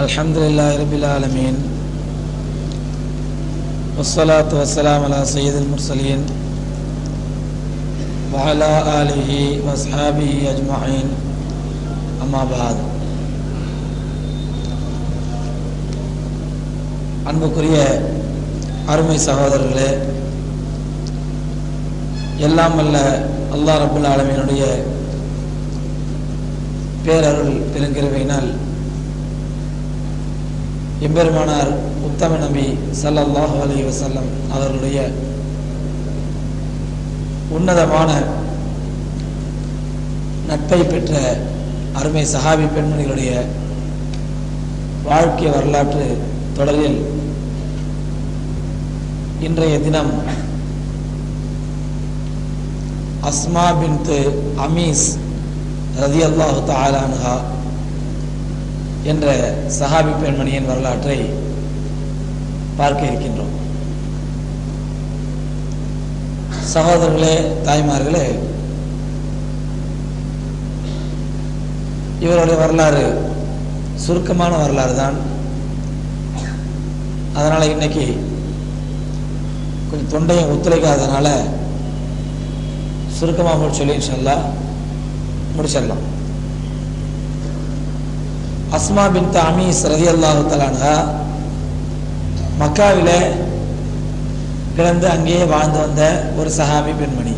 الحمد لله رب العالمين والصلاة والسلام على سيد المرسلين وعلى آله وأصحابه أجمعين أما بعد அன்புக்குரிய அருமை சகோதரர்களே எல்லாம் வல்ல அல்லாஹ் ரபுல் ஆலமீனுடைய பேரருள் பெருங்கிருவையினால் எம்பெருமானார் உத்தம நபி ஸல்லல்லாஹு அலைஹி வஸல்லம் அவர்களுடைய உன்னதமான நட்பை பெற்ற அருமை சஹாபி பெண்மணிகளுடைய வாழ்க்கை வரலாற்று தொடரில் இன்றைய தினம் அஸ்மா பின்து அமீஸ் ரதி அல்லாஹு தாலான்ஹா என்ற சஹாபி பெண்மணியின் வரலாற்றை பார்க்க இருக்கின்றோம் சகோதரர்களே தாய்மார்களே இவருடைய வரலாறு சுருக்கமான வரலாறு தான் அதனால் இன்னைக்கு கொஞ்சம் தொண்டையும் ஒத்துழைக்காதனால சுருக்கமாக சொல்லி இன்ஷல்லா முடிச்சிடலாம் அஸ்மா பின் அமீஸ் ரதி அல்லாஹு தலான்ஹா மக்காவில் பிறந்து அங்கேயே வாழ்ந்து வந்த ஒரு சஹாபி பெண்மணி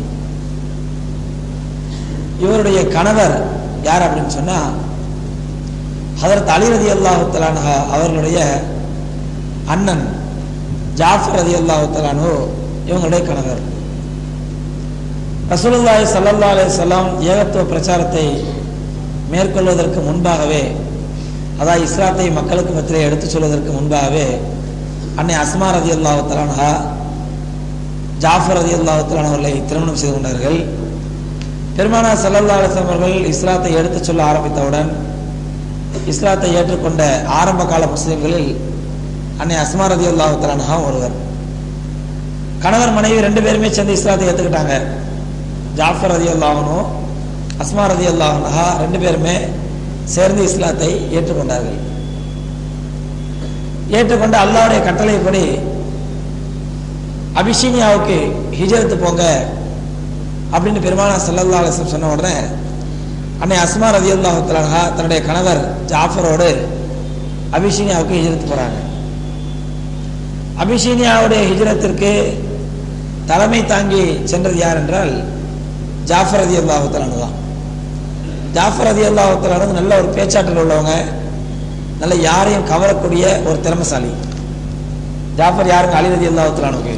இவருடைய கணவர் யார் அப்படின்னு சொன்னா ஹதரத் அலி ரதி அல்லாஹு தலான்ஹா அவர்களுடைய அண்ணன் ஜாஃபர் ரதி அல்லாஹு தலானு இவங்களுடைய கணவர் ரசூலுல்லாஹி ஸல்லல்லாஹு அலைஹி வஸல்லம் ஏகத்துவ பிரச்சாரத்தை மேற்கொள்வதற்கு முன்பாகவே அதாவது இஸ்லாத்தை மக்களுக்கு மத்தியிலே எடுத்துச் சொல்வதற்கு முன்பாகவே அன்னை அஸ்மா ரதி அல்லாஹு தலான்ஹா ஜாஃபர் ரதி அல்லாஹு தலான் அவர்களை திருமணம் செய்து கொண்டார்கள் பெருமானா சல்லல்லா அலிஸ்லாம் அவர்கள் இஸ்லாத்தை எடுத்துச் சொல்ல ஆரம்பித்தவுடன் இஸ்லாத்தை ஏற்றுக்கொண்ட ஆரம்ப கால முஸ்லிம்களில் அன்னை அஸ்மா ரதி அல்லாஹு தலான்ஹா ஒருவர் கணவர் மனைவி ரெண்டு பேருமே சேர்ந்து இஸ்லாத்தை ஏற்றுக்கிட்டாங்க ஜாஃபர் ரதி அல்லாஹனும் அஸ்மா ரதி அல்லாஹா ரெண்டு பேருமே சேர்ந்து இஸ்லாத்தை ஏற்றுக்கொண்டார்கள் ஏற்றுக்கொண்டு அல்லாவுடைய கட்டளைப்படி அபிஷீனியாவுக்கு ஹிஜரத்து போங்க அப்படின்னு பெருமானா சல்லல்லா அலிஸ்லம் சொன்ன உடனே அன்னை அஸ்மா ரதி அல்லாஹா தன்னுடைய கணவர் ஜாஃபரோடு அபிஷீனியாவுக்கு ஹிஜரத்து போறாங்க அபிஷீனியாவுடைய ஹிஜரத்திற்கு தலைமை தாங்கி சென்றது யார் என்றால் ஜாஃபர் ரதி அல்லாஹுத்தலானு தான் ஜாஃபர் ரதி அல்லாஹுத்தலானு நல்ல ஒரு பேச்சாற்றல் உள்ளவங்க நல்ல யாரையும் கவரக்கூடிய ஒரு திறமசாலி ஜாஃபர் யாருங்க அலி ரதி அல்லாஹுத்தலானுக்கு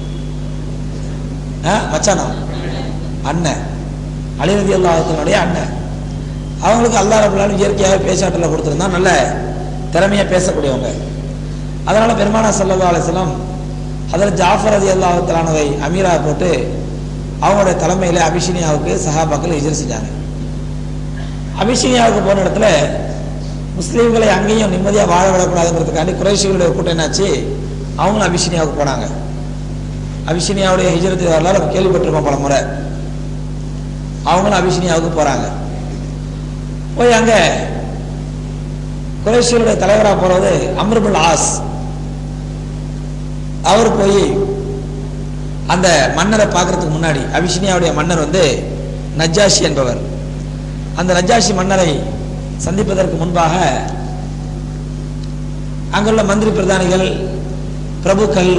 மச்சானா அண்ணன் அலி ரதி அல்லாஹுத்தனுடைய அண்ணன் அவங்களுக்கு அல்லா ரபுல்லாலும் இயற்கையாக பேச்சாற்றலை கொடுத்துருந்தா நல்ல திறமையாக பேசக்கூடியவங்க அதனால பெருமானா சல்லா அலிஸ்லாம் அதில் ஜாஃபர் அதி அல்லாஹலானவை அமீரா போட்டு அவங்களுடைய தலைமையில் அபிஷினியாவுக்கு சஹாபாக்கள் எஜர் செஞ்சாங்க அபிஷினியாவுக்கு போன இடத்துல முஸ்லீம்களை அங்கேயும் நிம்மதியாக வாழ விடக்கூடாதுங்கிறதுக்காண்டி குறைஷிகளுடைய கூட்டம் என்னாச்சு அவங்களும் அபிஷினியாவுக்கு போனாங்க அபிஷினியாவுடைய ஹிஜரத்து வரலாறு நம்ம கேள்விப்பட்டிருக்கோம் பல முறை அவங்களும் அபிஷினியாவுக்கு போகிறாங்க போய் அங்கே குறைஷிகளுடைய தலைவராக போகிறது அம்ருபுல் ஆஸ் அவர் போய் அந்த மன்னரை பார்க்கறதுக்கு முன்னாடி அபிஷினியாவுடைய மன்னர் வந்து நஜாஷி என்பவர் அந்த நஜாஷி மன்னரை சந்திப்பதற்கு முன்பாக அங்குள்ள மந்திரி பிரதானிகள் பிரபுக்கள்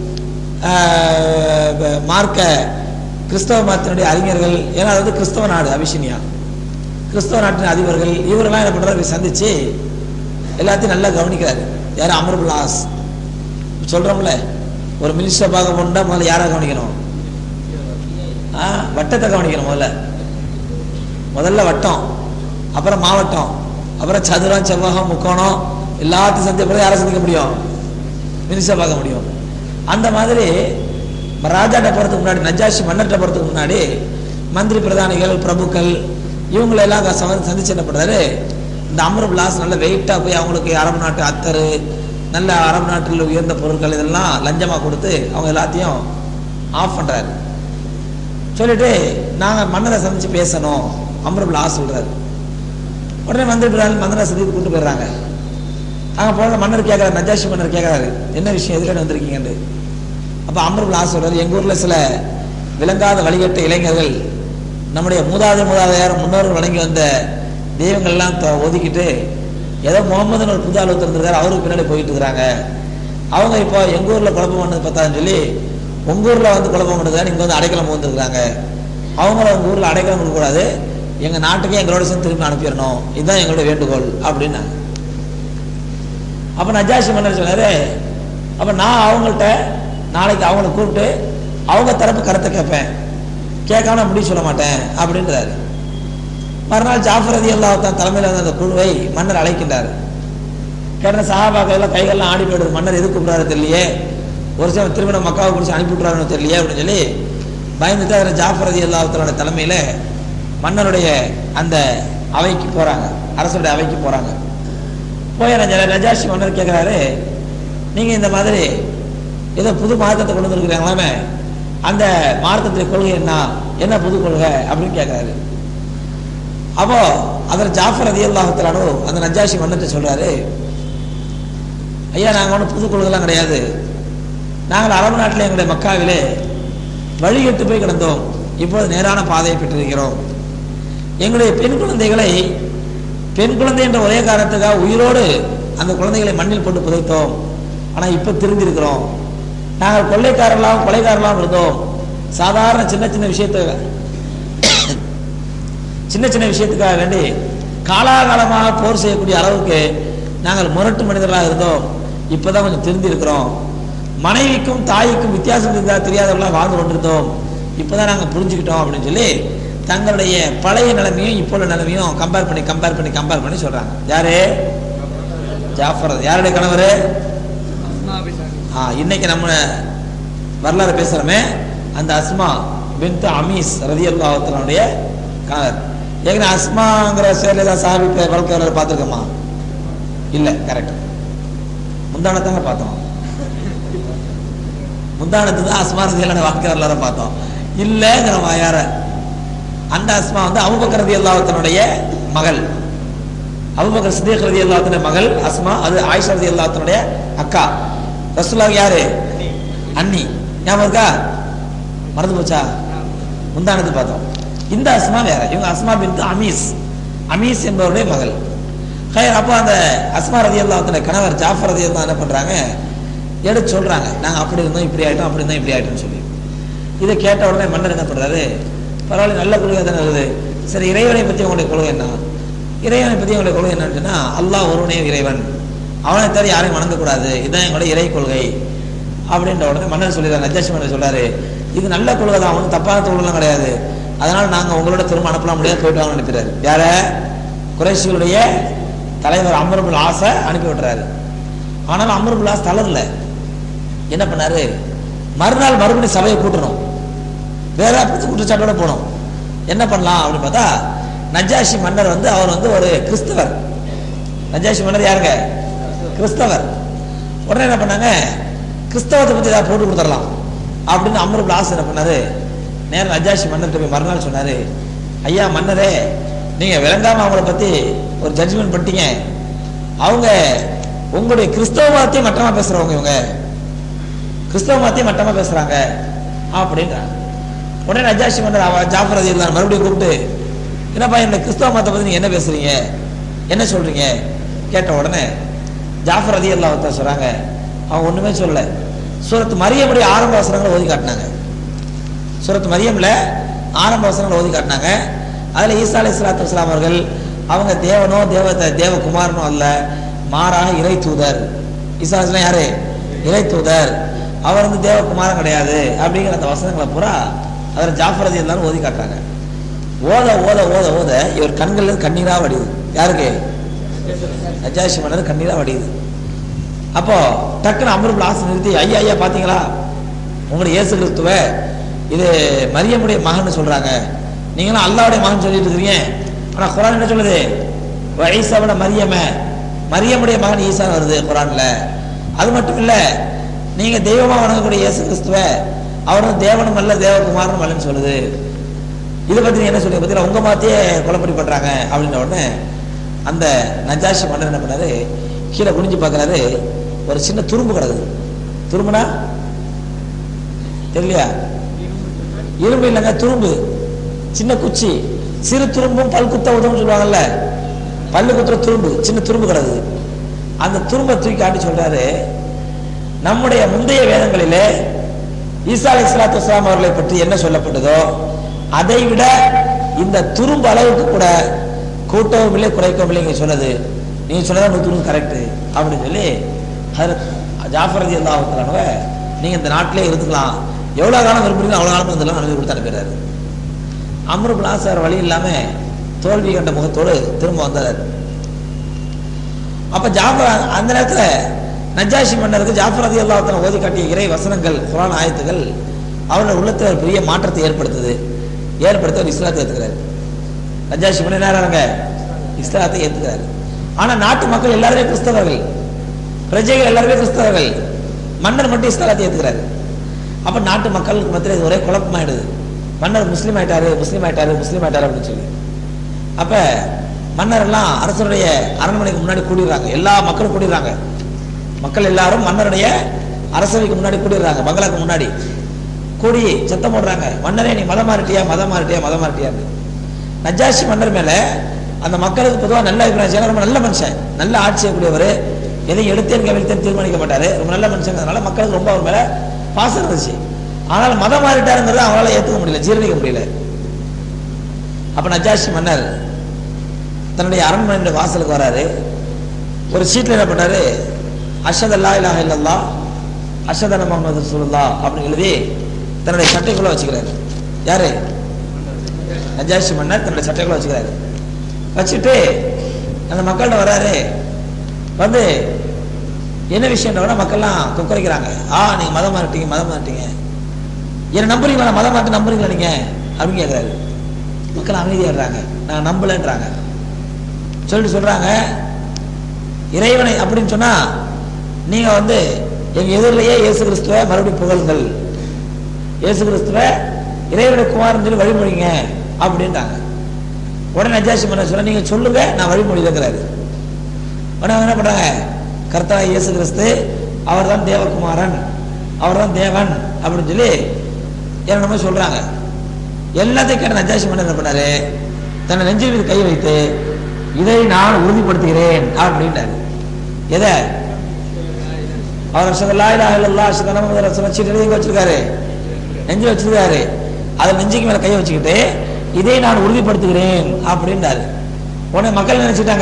மார்க்க கிறிஸ்தவ மதத்தினுடைய அறிஞர்கள் ஏன்னா அது வந்து கிறிஸ்தவ நாடு அபிஷினியா கிறிஸ்தவ நாட்டின் அதிபர்கள் இவரெல்லாம் என்ன பண்றாரு சந்திச்சு எல்லாத்தையும் நல்லா கவனிக்கிறாரு யார் அமர்புல் ஆஸ் சொல்றோம்ல ஒரு மினிஸ்டர் பார்க்க போனா முதல்ல யாரை கவனிக்கணும் ஆ வட்டத்தை கவனிக்கணும் முதல்ல முதல்ல வட்டம் அப்புறம் மாவட்டம் அப்புறம் சதுரம் செவ்வகம் முக்கோணம் எல்லாத்தையும் சந்திப்பதை யாரை சந்திக்க முடியும் மினிஸ்டர் பார்க்க முடியும் அந்த மாதிரி ராஜாட்ட போகிறதுக்கு முன்னாடி நஜாஷி மன்னர்கிட்ட போகிறதுக்கு முன்னாடி மந்திரி பிரதானிகள் பிரபுக்கள் இவங்களெல்லாம் சந்திச்சு என்ன பண்ணுறாரு இந்த அமர் பிளாஸ் நல்ல வெயிட்டாக போய் அவங்களுக்கு அரபு நாட்டு அத்தர் நல்ல அரபு நாட்டில் உயர்ந்த பொருட்கள் இதெல்லாம் லஞ்சமாக கொடுத்து அவங்க எல்லாத்தையும் ஆஃப் பண்ணுறாரு சொல்லிட்டு நாங்கள் மன்னரை சந்திச்சு பேசணும் அமரபுல் ஆ சொல்றாரு உடனே மந்திரி பிரதான் மந்திர சந்தித்து கூட்டு போயிடுறாங்க அங்கே போன மன்னர் கேட்குறாரு நஜாஷி மன்னர் கேட்குறாரு என்ன விஷயம் எதுக்கு வந்திருக்கீங்கன்னு அப்போ அமருல் ஆசை சொல்றாரு எங்கள் ஊரில் சில விளங்காத வழிகட்ட இளைஞர்கள் நம்முடைய மூதாதை மூதாதையார் முன்னோர்கள் வழங்கி வந்த தெய்வங்கள்லாம் தொ- ஒதுக்கிட்டு ஏதோ முகமதுன்னு ஒரு புது ஆள் இருந்திருக்காரு அவருக்கு பின்னாடி போயிட்டு இருக்கிறாங்க அவங்க இப்போ எங்கள் ஊரில் குழப்பம் பண்ணது பார்த்தான்னு சொல்லி உங்கள் ஊரில் வந்து குழப்பம் பண்ணுறதா இங்கே வந்து அடைக்கலம் வந்துருக்குறாங்க அவங்கள உங்கள் ஊரில் அடைக்கலம் கொடுக்கக்கூடாது எங்கள் நாட்டுக்கே எங்களோட சேர்ந்து திரும்பி அனுப்பிடணும் இதுதான் எங்களோட வேண்டுகோள் அப்படின்னாங்க அப்போ நஜாஷி மன்னர் சொன்னாரு அப்போ நான் அவங்கள்ட்ட நாளைக்கு அவங்கள கூப்பிட்டு அவங்க தரப்பு கருத்தை கேட்பேன் கேட்காம நான் முடிவு சொல்ல மாட்டேன் அப்படின்றாரு மறுநாள் ஜாஃபர் ரதி அல்லாஹான் தலைமையில் இருந்த அந்த குழுவை மன்னர் அழைக்கின்றார் கேட்ட சஹாபாக்கள் எல்லாம் கைகள்லாம் ஆடி போயிடுது மன்னர் எது கூப்பிடாரு தெரியலையே ஒரு சில திருமணம் மக்காவை பிடிச்சி அனுப்பி விட்றாருன்னு தெரியலையே அப்படின்னு சொல்லி பயந்துட்டு அதில் ஜாஃபர் ரதி அல்லாஹத்தனோட தலைமையில் மன்னருடைய அந்த அவைக்கு போகிறாங்க அரசருடைய அவைக்கு போகிறாங்க போய் நஜ- நஜாஷி மன்னர் கேட்குறாரு நீங்கள் இந்த மாதிரி ஏதோ புது மார்க்கத்தை கொண்டு வந்துருக்குறாங்களாமே அந்த மார்க்கத்துடைய கொள்கை என்ன என்ன புது கொள்கை அப்படின்னு கேட்குறாரு அப்போ அதில் ஜாஃபர் அதி அல்லாஹத்தலானோ அந்த நஜாஷி மன்னர்கிட்ட சொல்றாரு ஐயா நாங்கள் ஒன்றும் புது கொள்கைலாம் கிடையாது நாங்கள் அரபு நாட்டில் எங்களுடைய மக்காவிலே வழிகட்டு போய் கிடந்தோம் இப்போது நேரான பாதையை பெற்றிருக்கிறோம் எங்களுடைய பெண் குழந்தைகளை பெண் குழந்தை என்ற ஒரே காரணத்துக்காக உயிரோடு அந்த குழந்தைகளை மண்ணில் போட்டு புதைத்தோம் ஆனால் இப்போ திருந்திருக்கிறோம் நாங்கள் கொள்ளைக்காரர்களாகவும் கொலைக்காரர்களாகவும் இருந்தோம் சாதாரண சின்ன சின்ன விஷயத்தை சின்ன சின்ன விஷயத்துக்காக வேண்டி காலாகாலமாக போர் செய்யக்கூடிய அளவுக்கு நாங்கள் முரட்டு மனிதர்களாக இருந்தோம் இப்போதான் கொஞ்சம் திருந்தி இருக்கிறோம் மனைவிக்கும் தாய்க்கும் வித்தியாசம் இருந்தா தெரியாதவர்களாக வாழ்ந்து கொண்டிருந்தோம் இப்போதான் நாங்கள் புரிஞ்சுக்கிட்டோம் அப்படின்னு சொல்லி தங்களுடைய பழைய நிலைமையும் இப்போ உள்ள நிலைமையும் கம்பேர் பண்ணி கம்பேர் பண்ணி கம்பேர் பண்ணி சொல்றாங்க யாரு ஜாஃபர் யாருடைய கணவர் ஆ இன்னைக்கு நம்ம வரலாறு பேசுறோமே அந்த அஸ்மா பின்த் அமீஸ் ரதி அல்லாஹத்தனுடைய கணவர் ஏற்கனவே அஸ்மாங்கிற செயல் ஏதாவது சாஹிபி பே- வாழ்க்கை வரலாறு பார்த்துருக்கோமா இல்லை கரெக்ட் முந்தானத்தாங்க பார்த்தோம் முந்தானத்து தான் அஸ்மா ரதியல்லான வாழ்க்கை வரலாறு பார்த்தோம் இல்லைங்கிற யார அந்த அஸ்மா வந்து அபுபக்கர் ரதி அல்லாஹத்தனுடைய மகள் அபுபக்கர் சித்திக் ரதி அல்லாஹத்தனுடைய மகள் அஸ்மா அது ஆயிஷா ரதி அல்லாஹத்தனுடைய அக்கா ரசூல்லா யாரு அண்ணி ஞாபகம் இருக்கா மறந்து போச்சா முந்தானத்து பார்த்தோம் இந்த அஸ்மா வேற இவங்க அஸ்மா பின் அமீஸ் அமீஸ் என்பவருடைய மகள் ஹயர் அப்போ அந்த அஸ்மா ரதி அல்லாஹத்தனுடைய கணவர் ஜாஃபர் ரதி அல்லா என்ன பண்றாங்க எடுத்து சொல்றாங்க நாங்க அப்படி இருந்தோம் இப்படி ஆயிட்டோம் அப்படி இருந்தோம் இப்படி ஆயிட்டோம்னு சொல்லி இதை கேட்ட உடனே மன்னர் என்ன பண்றாரு பரவாயில்ல நல்ல கொள்கை தானே இருக்குது சரி இறைவனை பத்தி உங்களுடைய கொள்கை என்ன இறைவனை பத்தி உங்களுடைய கொள்கை என்னன்னு சொன்னா அல்லாஹ் ஒருவனே இறைவன் அவனை தவிர யாரையும் வணங்கக்கூடாது இதுதான் எங்களுடைய இறை கொள்கை அப்படின்ற உடனே மன்னர் சொல்லிடுறாரு நஜாஷி மன்னர் சொல்றாரு இது நல்ல கொள்கை தான் ஒன்றும் தப்பான கொள்கைலாம் கிடையாது அதனால நாங்க உங்களோட திரும்ப அனுப்பலாம் முடியாது போயிட்டு வாங்க நினைக்கிறாரு யார குறைஷிகளுடைய தலைவர் அமருபுல் ஆசை அனுப்பி விட்டுறாரு ஆனாலும் அமருபுல் ஆஸ் தளரல என்ன பண்ணாரு மறுநாள் மறுபடியும் சபையை கூட்டணும் வேற பத்தி குற்றச்சாட்டோட போனோம் என்ன பண்ணலாம் அப்படின்னு பார்த்தா நஜாஷி மன்னர் வந்து அவர் வந்து ஒரு கிறிஸ்தவர் நஜாஷி மன்னர் யாருங்க கிறிஸ்தவர் உடனே என்ன பண்ணாங்க கிறிஸ்தவத்தை பத்தி ஏதாவது போட்டு கொடுத்துடலாம் அப்படின்னு அமர் பிளாஸ் என்ன பண்ணாரு நேரம் நஜாஷி மன்னர்கிட்ட போய் மறுநாள் சொன்னாரு ஐயா மன்னரே நீங்க விளங்காம அவங்கள பத்தி ஒரு ஜட்ஜ்மெண்ட் பண்ணிட்டீங்க அவங்க உங்களுடைய கிறிஸ்தவ மதத்தையும் மட்டமா பேசுறவங்க இவங்க கிறிஸ்தவ மதத்தையும் மட்டமா பேசுறாங்க அப்படின்றாங்க உடனே நஜாஷி மன்னர் அவ ஜாஃபர் அதி மறுபடியும் கூப்பிட்டு என்னப்பா இந்த கிறிஸ்தவ மதத்தை பத்தி நீங்க என்ன பேசுறீங்க என்ன சொல்றீங்க கேட்ட உடனே ஜாஃபர் அதி அல்லாஹ் சொல்றாங்க அவங்க ஒண்ணுமே சொல்லல சூரத் மரியமுடைய ஆரம்ப வசனங்களை ஓதி காட்டினாங்க சூரத் மரியம்ல ஆரம்ப வசனங்களை ஓதி காட்டினாங்க அதுல ஈசா அலி இஸ்லாத்து வஸ்லாம் அவர்கள் அவங்க தேவனோ தேவ தேவகுமாரனோ அல்ல மாறாக இறை தூதர் ஈசா அலிஸ்லாம் யாரு இறை தூதர் அவர் வந்து தேவகுமாரன் கிடையாது அப்படிங்கிற அந்த வசனங்களை பூரா அதில் ஜாஃபர் அதி எல்லாரும் ஓதி காட்டுறாங்க ஓத ஓத ஓத ஓத இவர் கண்கள்ல இருந்து கண்ணீரா வடியுது யாருக்கு நஜாஷி மன்னர் கண்ணீரா வடியுது அப்போ டக்குன்னு அமருபுல் ஆசை நிறுத்தி ஐயா ஐயா பாத்தீங்களா உங்களுடைய இயேசு கிறிஸ்துவ இது மரியமுடைய மகன் சொல்றாங்க நீங்களும் அல்லாவுடைய மகன் சொல்லிட்டு இருக்கிறீங்க ஆனா குரான் என்ன சொல்லுது ஈசாவோட மரியம மரியமுடைய மகன் ஈசா வருது குரான்ல அது மட்டும் இல்ல நீங்க தெய்வமா வணங்கக்கூடிய இயேசு கிறிஸ்துவ அவரும் தேவனும் அல்ல தேவகுமாரனும் அல்லன்னு சொல்லுது இதை பத்தி நீங்க என்ன சொல்லுங்க பத்தி உங்க மாத்தையே கொலைப்படி பண்றாங்க அப்படின்ற உடனே அந்த நஜாஷி மன்னர் என்ன பண்ணாரு கீழே குனிஞ்சு பார்க்கறாரு ஒரு சின்ன துரும்பு கிடக்குது துரும்புனா தெரியலையா இரும்பு இல்லைங்க துரும்பு சின்ன குச்சி சிறு துரும்பும் பல் குத்த உதவும் சொல்லுவாங்கல்ல பல்லு குத்துற துரும்பு சின்ன துரும்பு கிடக்குது அந்த துரும்பை தூக்கி காட்டி சொல்றாரு நம்முடைய முந்தைய வேதங்களிலே ஈசா அலி இஸ்லாத்து வஸ்லாம் அவர்களை பற்றி என்ன சொல்லப்பட்டதோ அதை விட இந்த துரும்பு அளவுக்கு கூட கூட்டவும் இல்லை குறைக்கவும் இல்லை நீங்க சொன்னது நீங்க சொன்னதா நூற்றுக்கு கரெக்ட் அப்படின்னு சொல்லி ஹதரத் ஜாஃபர் ரதி அல்லாஹுத்தலானவ நீங்க இந்த நாட்டிலே இருந்துக்கலாம் எவ்வளவு காலம் விரும்புறீங்களோ அவ்வளவு காலம் இருந்தெல்லாம் அனுமதி கொடுத்து அனுப்பிடுறாரு அம்ருபுல்லா சார் வழி இல்லாம தோல்வி கண்ட முகத்தோடு திரும்ப வந்தார் அப்ப ஜாஃபர் அந்த நேரத்துல நஜாஷி மன்னருக்கு ஜாஃபர் ரதி அல்லாஹத்தன ஓதி காட்டிய இறை வசனங்கள் குரான் ஆயத்துகள் அவருடைய உள்ளத்தில் ஒரு பெரிய மாற்றத்தை ஏற்படுத்துது ஏற்படுத்த ஒரு இஸ்லாத்தை ஏத்துக்கிறாரு நஜாஷி மன்னர் நேராங்க இஸ்லாத்தை ஏத்துக்கிறாரு ஆனா நாட்டு மக்கள் எல்லாருமே கிறிஸ்தவர்கள் பிரஜைகள் எல்லாருமே கிறிஸ்தவர்கள் மன்னர் மட்டும் இஸ்லாத்தை ஏத்துக்கிறாரு அப்ப நாட்டு மக்களுக்கு மத்தியில் இது ஒரே குழப்பமாயிடுது மன்னர் முஸ்லீம் ஆயிட்டாரு முஸ்லீம் ஆயிட்டாரு முஸ்லீம் ஆயிட்டாரு அப்படின்னு சொல்லி அப்ப மன்னர் எல்லாம் அரசருடைய அரண்மனைக்கு முன்னாடி கூடிடுறாங்க எல்லா மக்களும் கூடிடுறாங்க மக்கள் எல்லாரும் மன்னருடைய அரசவைக்கு முன்னாடி கூடிடுறாங்க பங்களாக்கு முன்னாடி கூடி சத்தம் போடுறாங்க மன்னரே நீ மதம் மாறிட்டியா மதம் மாறிட்டியா மதம் மாறிட்டியான்னு நஜாஷி மன்னர் மேல அந்த மக்களுக்கு பொதுவாக நல்ல அபிப்பிராயம் செய்யலாம். ரொம்ப நல்ல மனுஷன் நல்ல ஆட்சி செய்யக்கூடியவர் எதையும் எடுத்தேன் கவிழ்த்தேன் தீர்மானிக்க மாட்டாரு ரொம்ப நல்ல மனுஷங்கிறதுனால மக்களுக்கு ரொம்ப அவர் மேல பாசம் இருந்துச்சு ஆனால் மதம் மாறிட்டாருங்கிறத அவங்களால ஏத்துக்க முடியல ஜீரணிக்க முடியல அப்ப நஜாஷி மன்னர் தன்னுடைய அரண்மனை வாசலுக்கு வராரு ஒரு சீட்ல என்ன பண்ணாரு அஷத் அல்லா இலாஹ இல்லல்லா அஷத் அன முகமது ரசூலுல்லா அப்படின்னு எழுதி தன்னுடைய சட்டைக்குள்ள வச்சுக்கிறாரு யாரு நஜாஷி மன்னர் தன்னுடைய சட்டைக்குள்ள வச்சுக்கிறாரு வச்சுட்டு அந்த மக்கள்கிட்ட வராரு வந்து என்ன விஷயம்னா மக்கள்லாம் கொக்கரைக்கிறாங்க ஆ நீங்க மதம் மாறிட்டீங்க மதம் மாறிட்டீங்க என்ன நம்புறீங்களா மதம் மாற்றி நம்புறீங்களா நீங்க அப்படின்னு கேட்கிறாரு மக்கள் அமைதியாடுறாங்க நான் நம்பலன்றாங்க சொல்லிட்டு சொல்றாங்க இறைவனை அப்படின்னு சொன்னா நீங்க வந்து எங்க எதிரிலேயே இயேசு கிறிஸ்துவ மறுபடியும் புகழுங்கள் இயேசு கிறிஸ்துவ இறைவனை குமாரன் சொல்லி வழிமொழிங்க அப்படின்றாங்க உடனே நஜாசி பண்ண சொல்ல நீங்க சொல்லுங்க நான் வழிமொழிங்கிறாரு உடனே அவங்க என்ன பண்றாங்க கர்த்தா இயேசு கிறிஸ்து அவர் தான் தேவகுமாரன் அவர் தான் தேவன் அப்படின்னு சொல்லி என்னென்னமோ சொல்றாங்க எல்லாத்தையும் கேட்ட நஜாசி மன்னர் என்ன பண்ணாரு தன்னை நெஞ்சில் மீது கை வைத்து இதை நான் உறுதிப்படுத்துகிறேன் அப்படின்றாரு எதை அவர் அஷதல்லா இல்லா இல்லல்லா அஷதன முகமது ரசூல் சீட்டு எழுதி வச்சிருக்காரு நெஞ்சில் வச்சிருக்காரு அதை நெஞ்சுக்கு மேல கை வச்சுக்கிட்டு இதை நான் உறுதிப்படுத்துகிறேன் அப்படின்றாரு உடனே மக்கள் நினைச்சிட்டாங்க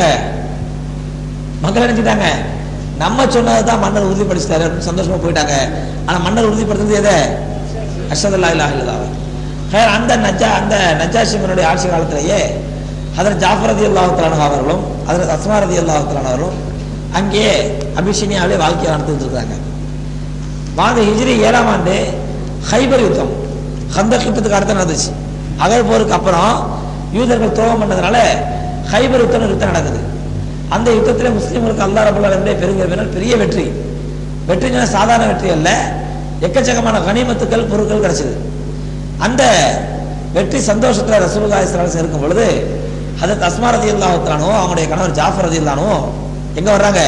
மக்கள் நினைச்சிட்டாங்க நம்ம சொன்னதுதான் மன்னர் உறுதிப்படுத்திட்டாரு அப்படின்னு சந்தோஷமா போயிட்டாங்க ஆனா மன்னர் உறுதிப்படுத்துறது எதை அஷதல்லா இல்லா இல்லதா அந்த நஜா அந்த நஜாசிமனுடைய ஆட்சி காலத்திலேயே அதில் ஜாஃபர் ரதி அல்லாஹத்தலான அவர்களும் அதில் அஸ்மா ரதி அல்லாஹத்தலான அவர்களும் அங்கே அபிஷினியாவிலே வாழ்க்கையை நடத்திட்டு இருக்காங்க வாங்க ஹிஜ்ரி ஏழாம் ஆண்டு ஹைபர் யுத்தம் ஹந்தக் யுத்தத்துக்கு அடுத்து நடந்துச்சு அகல் போருக்கு அப்புறம் யூதர்கள் துரோகம் பண்ணதுனால ஹைபர் யுத்தம் யுத்தம் நடக்குது அந்த யுத்தத்தில் முஸ்லீம்களுக்கு அல்லா ரபுல்லா பெருங்கிற பெரிய வெற்றி வெற்றிங்கிற சாதாரண வெற்றி அல்ல எக்கச்சக்கமான கனிமத்துக்கள் பொருட்கள் கிடைச்சது அந்த வெற்றி சந்தோஷத்துல ரசூலுல்லாஹி ஸல்லல்லாஹு அலைஹி இருக்கும் பொழுது ஹதரத் அஸ்மா ரதியல்லாஹு தஆலானோ அவங்களுடைய கணவர் ஜாஃபர் ரதியல்லாஹு எங்க வர்றாங்க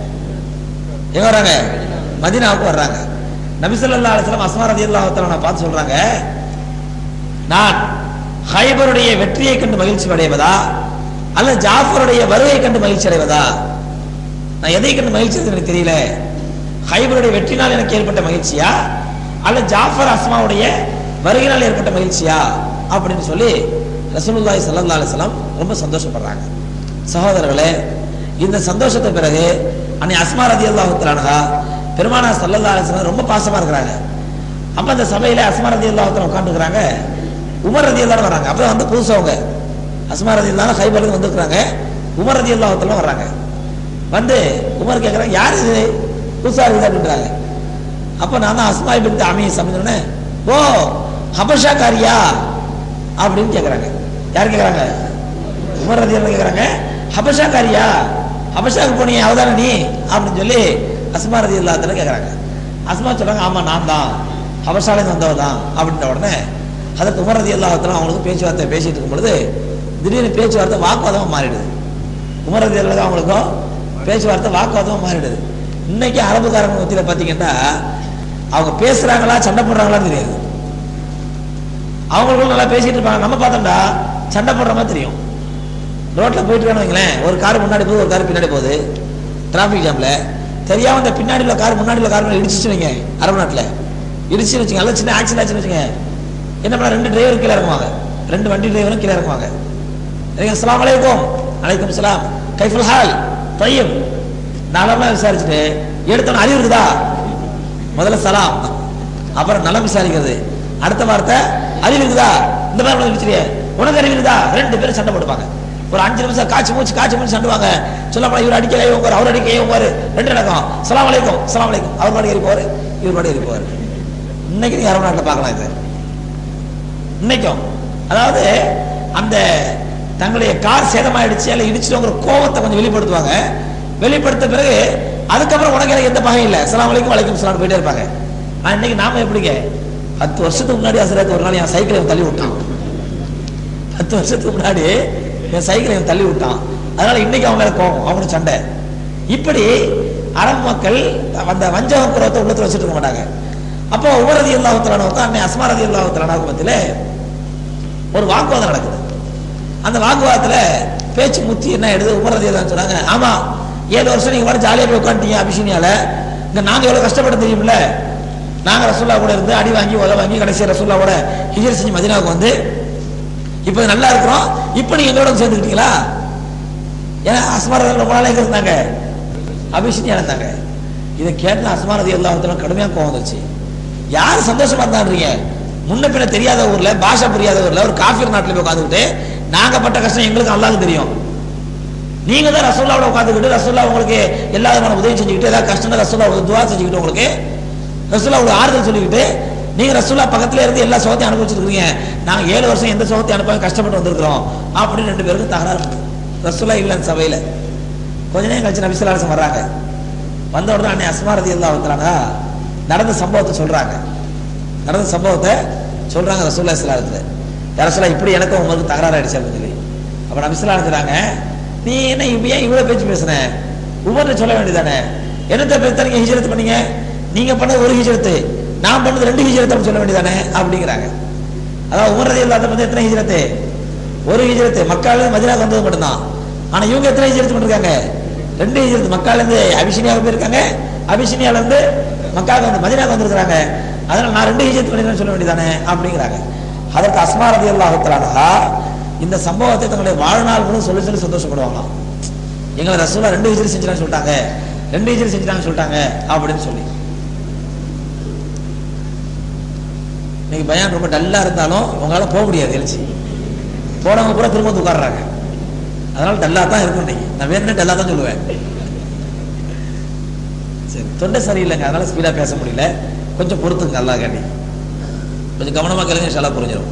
எங்க வர்றாங்க மதீனாவுக்கு வர்றாங்க நபி ஸல்லல்லாஹு அலைஹி வஸல்லம் அஸ்மா ரதியல்லாஹு தஆலா பார்த்து சொல்றாங்க நான் ஹைபருடைய வெற்றியை கண்டு மகிழ்ச்சி அடைவதா அல்லது ஜாஃபருடைய வருகை கண்டு மகிழ்ச்சி அடைவதா நான் எதை கண்டு மகிழ்ச்சி அடைவது எனக்கு தெரியல ஹைபருடைய வெற்றினால் எனக்கு ஏற்பட்ட மகிழ்ச்சியா அல்லது ஜாஃபர் அஸ்மாவுடைய வருகையினால் ஏற்பட்ட மகிழ்ச்சியா அப்படின்னு சொல்லி ரசூலுல்லாஹி ஸல்லல்லாஹு அலைஹி வஸல்லம் ரொம்ப சந்தோஷப்படுறாங்க சகோதரர்களே இந்த சந்தோஷத்தை பிறகு அன்னை அஸ்மா ரதியல்லாஹு தஆலா பெருமானா ஸல்லல்லாஹு அலைஹி வஸல்லம் ரொம்ப பாசமா இருக்கிறாங்க அப்ப அந்த சபையில அஸ்மா ரதியல்லாஹு தஆலா உட்கார்ந்துருக்காங்க உமர் ரதியல்லாஹு வராங்க அப்ப வந்து புதுசவங்க அஸ்மா ரதியல்லாஹு ஹைபர்ல வந்திருக்காங்க உமர் ரதியல்லாஹு தஆலா வர்றாங்க வந்து உமர் கேட்குறாங்க யார் இது புதுசா இருக்குது அப்படின்றாங்க அப்ப நான் தான் அஸ்மா பின் அமீஸ் அப்படின்னு ஓ ஹபஷாக்காரியா அப்படின்னு கேட்குறாங்க யார் கேட்குறாங்க உமர் ரதி கேட்குறாங்க ஹபஷாக்காரியா ஹபஷாக்கு போனீங்க அவதான நீ அப்படின்னு சொல்லி அஸ்மா ரதி இல்லாத கேட்குறாங்க அஸ்மா சொல்றாங்க ஆமா நான் தான் ஹபஷாலேருந்து வந்தவ தான் அப்படின்ற உடனே அதற்கு உமர் ரதி இல்லாதலாம் அவங்களுக்கு பேச்சுவார்த்தை பேசிட்டு இருக்கும் பொழுது திடீர்னு பேச்சுவார்த்தை வாக்குவாதமாக மாறிடுது உமர் ரதி இல்லாத அவங்களுக்கும் பேச்சுவார்த்தை வாக்குவாதமா மாறிடுது இன்னைக்கு அரபுக்காரங்க மத்தியில் பார்த்தீங்கன்னா அவங்க பேசுறாங்களா சண்டை போடுறாங்களான்னு தெரியாது அவங்களுக்குள்ள நல்லா பேசிட்டு இருப்பாங்க நம்ம பார்த்தோம்டா சண்டை போடுற மாதிரி தெரியும் ரோட்ல போயிட்டு இருக்கான்னு வைங்களேன் ஒரு கார் முன்னாடி போகுது ஒரு கார் பின்னாடி போகுது டிராஃபிக் ஜாம்ல தெரியாம இந்த பின்னாடி உள்ள கார் முன்னாடி உள்ள கார் இடிச்சிச்சு வைங்க அரபு நாட்டில் இடிச்சு வச்சுங்க நல்ல சின்ன ஆக்சிடென்ட் ஆச்சுன்னு வச்சுங்க என்ன பண்ண ரெண்டு டிரைவர் கீழே இறங்குவாங்க ரெண்டு வண்டி டிரைவரும் கீழே இறங்குவாங்க அஸ்லாம் வலைக்கும் அலைக்கும் சலாம் கைஃபுல் ஹால் தையம் நலமா விசாரிச்சுட்டு எடுத்தவன அறிவு இருக்குதா முதல்ல சலாம் அப்புறம் நலம் விசாரிக்கிறது அடுத்த வார்த்தை அறிவு இருக்குதா இந்த மாதிரி உனக்கு வச்சிருக்க உனக்கு அறிவு இருக்குதா ரெண்டு பேரும் சண்டை போடுப்பாங்க ஒரு அஞ்சு நிமிஷம் காய்ச்சி மூச்சு காய்ச்சி மூச்சு சண்டுவாங்க சொல்ல போனா இவர் அடிக்க உட்காரு அவர் அடிக்க உட்காரு ரெண்டு நடக்கும் சலாம் வலைக்கும் சலாம் வலைக்கும் அவர் பாடி இருப்பாரு இவர் பாடி இருப்பாரு இன்னைக்கு நீங்க அரபு நாட்டில் பார்க்கலாம் இது இன்னைக்கும் அதாவது அந்த தங்களுடைய கார் சேதமாயிடுச்சு அல்ல இடிச்சிட்டோங்கிற கோவத்தை கொஞ்சம் வெளிப்படுத்துவாங்க வெளிப்படுத்த பிறகு அதுக்கப்புறம் உனக்கு எனக்கு எந்த பகையும் இல்லை சலாம் வலைக்கும் வலைக்கும் சலாம் போயிட்டே இருப்பாங்க ஆனா இன்னைக்கு நாம எப்படிங்க பத்து வருஷத்துக்கு முன்னாடி அசரத்து ஒரு நாள் என் சைக்கிளை இவன் தள்ளி விட்டான் பத்து வருஷத்துக்கு முன்னாடி என் சைக்கிளை இவன் தள்ளி விட்டான் அதனால இன்னைக்கு அவங்க மேல கோவம் அவனுக்கு சண்டை இப்படி அரபு மக்கள் அந்த வஞ்சக குரத்தை உள்ளத்துல வச்சுட்டு இருக்க மாட்டாங்க அப்போ உமரதி இல்லாஹத்தலானவுக்கும் அன்னை அஸ்மாரதி இல்லாஹத்தலானாவுக்கு மத்தியில ஒரு வாக்குவாதம் நடக்குது அந்த வாக்குவாதத்துல பேச்சு முத்தி என்ன எடுது உமரதி தான் சொன்னாங்க ஆமா ஏழு வருஷம் நீங்க மாதிரி ஜாலியா போய் உட்காந்துட்டீங்க அபிஷினியால இங்க நாங்க எவ்வளவு கஷ்டப்பட்டு தெரியுமில்ல நாங்க ரசூல்லா கூட இருந்து அடி வாங்கி உத வாங்கி கடைசி ரசூல்லாவோட ஹிஜர் செஞ்சு மதினாவுக்கு வந்து இப்போ நல்லா இருக்கிறோம் இப்போ நீங்க எங்களோட சேர்ந்துக்கிட்டீங்களா ஏன்னா அஸ்மாரதி ரொம்ப நாளா எங்க இருந்தாங்க அபிஷினியா இருந்தாங்க இதை கேட்டு அஸ்மாரதி எல்லாத்திலும் கடுமையா கோவம் வந்துச்சு யார் சந்தோஷமா இருந்தான்றீங்க முன்ன பின்ன தெரியாத ஊர்ல பாஷை புரியாத ஊர்ல ஒரு காஃபிர் நாட்டுல போய் உட்காந்துக்கிட்டு நாங்க பட்ட கஷ்டம் எங்களுக்கு அல்லாஹ்க்கு தெரியும் நீங்க தான் ரசோல்லாவோட உட்காந்துக்கிட்டு ரசோல்லா உங்களுக்கு எல்லா விதமான உதவி செஞ்சுக்கிட்டு ஏதாவது கஷ்டம் ரசோல்லா துவா செஞ்சுக்கிட்டு உங்களுக்கு ரசோல்லா உங்களுக்கு ஆறுதல் சொல்லிக்கிட்டு நீங்க ரசோல்லா பக்கத்துல இருந்து எல்லா சுகத்தையும் அனுபவிச்சிருக்கீங்க நாங்க ஏழு வருஷம் எந்த சுகத்தையும் அனுப்ப கஷ்டப்பட்டு வந்திருக்கிறோம் அப்படின்னு ரெண்டு பேருக்கும் தகராறு ரசோல்லா இல்லைன்னு சபையில கொஞ்ச நேரம் கழிச்சு நபிசலாசம் வர்றாங்க வந்த உடனே அன்னை அஸ்மாரதி எல்லா வந்துறாங்க நடந்த சம்பவத்தை சொல்றாங்க நடந்த சம்பவத்தை சொல்றாங்க ரசூல்லா இஸ்லாத்துல ரசூலா இப்படி எனக்கும் உங்களுக்கு தகராறு ஆயிடுச்சு அப்படின்னு சொல்லி அப்ப நபிசுல்லா இருக்கிறாங்க நீ என்ன இப்ப ஏன் இவ்வளவு பேச்சு பேசுன உமர்னு சொல்ல வேண்டியதானே என்னத்தை பேச நீங்க ஹிஜரத்து பண்ணீங்க நீங்க பண்ணது ஒரு ஹிஜரத்து நான் பண்ணது ரெண்டு ஹிஜரத்து சொல்ல வேண்டியதானே அப்படிங்கிறாங்க அதாவது உமர் ரதி இல்லாத வந்து எத்தனை ஹிஜரத்து ஒரு ஹிஜரத்து மக்கால மதினாக்கு வந்தது மட்டும்தான் ஆனா இவங்க எத்தனை ஹிஜரத்து பண்ணிருக்காங்க ரெண்டு ஹிஜரத்து மக்கால இருந்து அபிஷினியாவுக்கு போயிருக்காங்க அபிஷினியால இருந்து மக்காவுக்கு வந்து மதினாக்கு வந்திருக்காங்க அதனால நான் ரெண்டு ஹிஜரத்து பண்ணிருக்கேன்னு சொல்ல வேண்டியதானே அப்படிங்கிறாங்க அதற்கு அஸ்மா ரதி அல்லாஹுத்தலானா இந்த சம்பவத்தை தங்களுடைய வாழ்நாள் முழு சொல்லி சொல்லி சந்தோஷப்படுவாங்களாம் எங்களை ரசூலா ரெண்டு ஹிஜரி செஞ்சுட்டாங்க சொல்லிட்டாங்க ரெண்டு ஹிஜரி செஞ்சுட்டாங்க சொல்லிட்டாங்க அப்படின்னு சொல்லி இன்னைக்கு பயான் ரொம்ப டல்லா இருந்தாலும் உங்களால போக முடியாது எழுச்சி போனவங்க பூரா திரும்ப வந்து உட்கார்றாங்க அதனால டல்லா தான் இருக்கும் இன்னைக்கு நான் வேணும்னே டல்லா தான் சொல்லுவேன் சரி தொண்டை சரியில்லைங்க அதனால ஸ்பீடா பேச முடியல கொஞ்சம் பொறுத்துங்க நல்லா கேட்டி கொஞ்சம் கவனமா கேளுங்க இன்ஷா அல்லாஹ் புரிஞ்சிடும்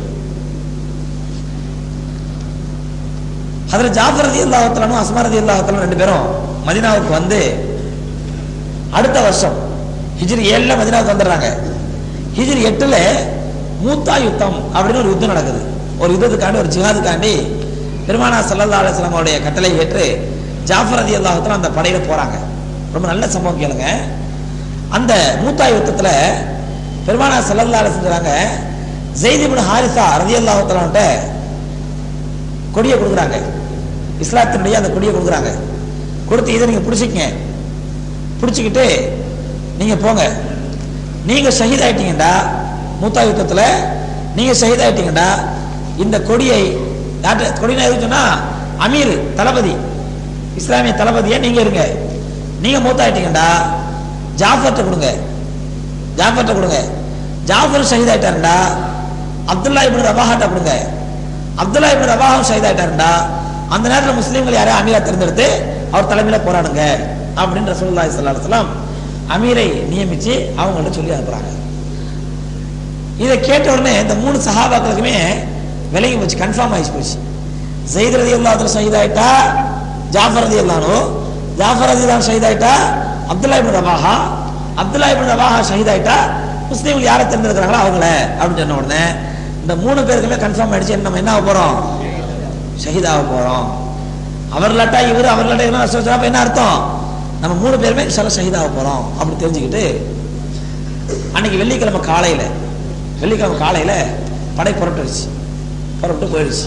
அதில் ஜாஃபர் ரதி அல்லாஹத்தலானும் அஸ்மா ரதி அல்லாஹத்தலானும் ரெண்டு பேரும் மதினாவுக்கு வந்து அடுத்த வருஷம் ஹிஜ்ரி ஏழுல மதினாவுக்கு வந்துடுறாங்க ஹிஜ்ரி எட்டுல மூத்தா யுத்தம் அப்படின்னு ஒரு யுத்தம் நடக்குது ஒரு யுத்தத்துக்காண்டி ஒரு ஜிஹாதுக்காண்டி பெருமானா சல்லல்லா அலிஸ்லாம் அவருடைய கட்டளை ஏற்று ஜாஃபர் ரதி அல்லாஹத்தலாம் அந்த படையில போறாங்க ரொம்ப நல்ல சம்பவம் கேளுங்க அந்த மூத்தா யுத்தத்துல பெருமானா சல்லல்லா அலிஸ்லாங்க ஜெய்திபின் ஹாரிசா ரதி அல்லாஹத்தலான்ட்ட கொடியை கொடுக்குறாங்க இஸ்லாத்தினுடைய அந்த கொடியை கொடுக்குறாங்க கொடுத்து இதை நீங்க பிடிச்சிக்கங்க பிடிச்சிக்கிட்டு நீங்க போங்க நீங்க ஷஹீத் ஆயிட்டீங்கடா மூத்தா யுத்தத்துல நீங்க ஷஹீத் ஆயிட்டீங்கடா இந்த கொடியை யார்கிட்ட கொடினா எதுக்கு சொன்னா அமீர் தளபதி இஸ்லாமிய தளபதியா நீங்க இருங்க நீங்க மூத்தாயிட்டீங்கடா ஜாஃபர்ட்ட கொடுங்க ஜாஃபர்ட்ட கொடுங்க ஜாஃபர் ஷஹீத் ஆயிட்டாருடா அப்துல்லா இப்னு ரவாஹாட்ட கொடுங்க அப்துல்லா இப்னு ரவாஹா ஷஹீத் ஆயிட்டாருடா அந்த நேரத்தில் முஸ்லீம்கள் யாரையும் அமீரா தேர்ந்தெடுத்து அவர் தலைமையில போராடுங்க அப்படின்னு ரசூலுல்லாஹி ஸல்லல்லாஹு அலைஹி வஸல்லம் அமீரை நியமிச்சு அவங்கள்ட்ட சொல்லி அனுப்புறாங்க இதை கேட்ட உடனே இந்த மூணு சஹாபாக்களுக்குமே விலகி போச்சு கன்ஃபார்ம் ஆயிடுச்சு போச்சு ஜெயித் ரதி அல்லாஹ் ஷஹீத் ஆயிட்டா ஜாஃபர் ரதி அல்லானோ ஜாஃபர் ரதி அல்லாஹ் ஷஹீத் ஆயிட்டா அப்துல்லா இப்னு ரவாஹா அப்துல்லா இப்னு ரவாஹா ஷஹீத் ஆயிட்டா முஸ்லீம்கள் யாரை தேர்ந்தெடுக்கிறாங்களோ அவங்கள அப்படின்னு சொன்ன உடனே இந்த மூணு பேருக்குமே கன்ஃபார்ம் ஆயிடுச்சு நம்ம என்ன ஆக போறோம் ஷஹீதாக போறோம் அவர் லட்டா இவர் அவர் லட்டா என்ன அசோசியா என்ன அர்த்தம் நம்ம மூணு பேருமே சில ஷஹீதாக போறோம் அப்படி தெரிஞ்சுக்கிட்டு அன்னைக்கு வெள்ளிக்கிழமை காலையில வெள்ளிக்கிழமை காலையில படை புறப்பட்டுருச்சு புறப்பட்டு போயிடுச்சு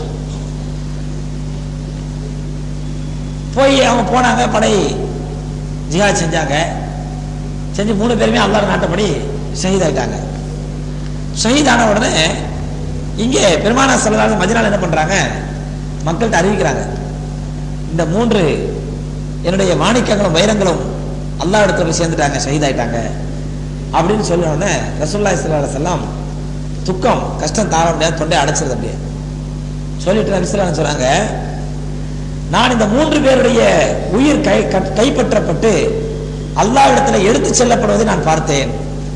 போய் அவங்க போனாங்க படை ஜிஹாத் செஞ்சாங்க செஞ்சு மூணு பேருமே அல்லாஹ் நாட்டப்படி ஷஹீத் ஆயிட்டாங்க ஷஹீத் ஆன உடனே இங்கே பெருமானா செல்லதால மதினால என்ன பண்றாங்க மக்கள்கிட்ட அறிவிக்கிறாங்க இந்த மூன்று என்னுடைய மாணிக்கங்களும் வைரங்களும் அல்லாஹ் இடத்துல போய் சேர்ந்துட்டாங்க ஷஹீத் ஆயிட்டாங்க அப்படின்னு சொன்ன உடனே ரசூல்லாய் சல்லா செல்லாம் துக்கம் கஷ்டம் தாழ முடியாது தொண்டை அடைச்சிருது அப்படியே சொல்லிட்டு நபிசுல்லா சொல்றாங்க நான் இந்த மூன்று பேருடைய உயிர் கை கட்- கைப்பற்றப்பட்டு அல்லாவிடத்துல எடுத்து செல்லப்படுவதை நான் பார்த்தேன்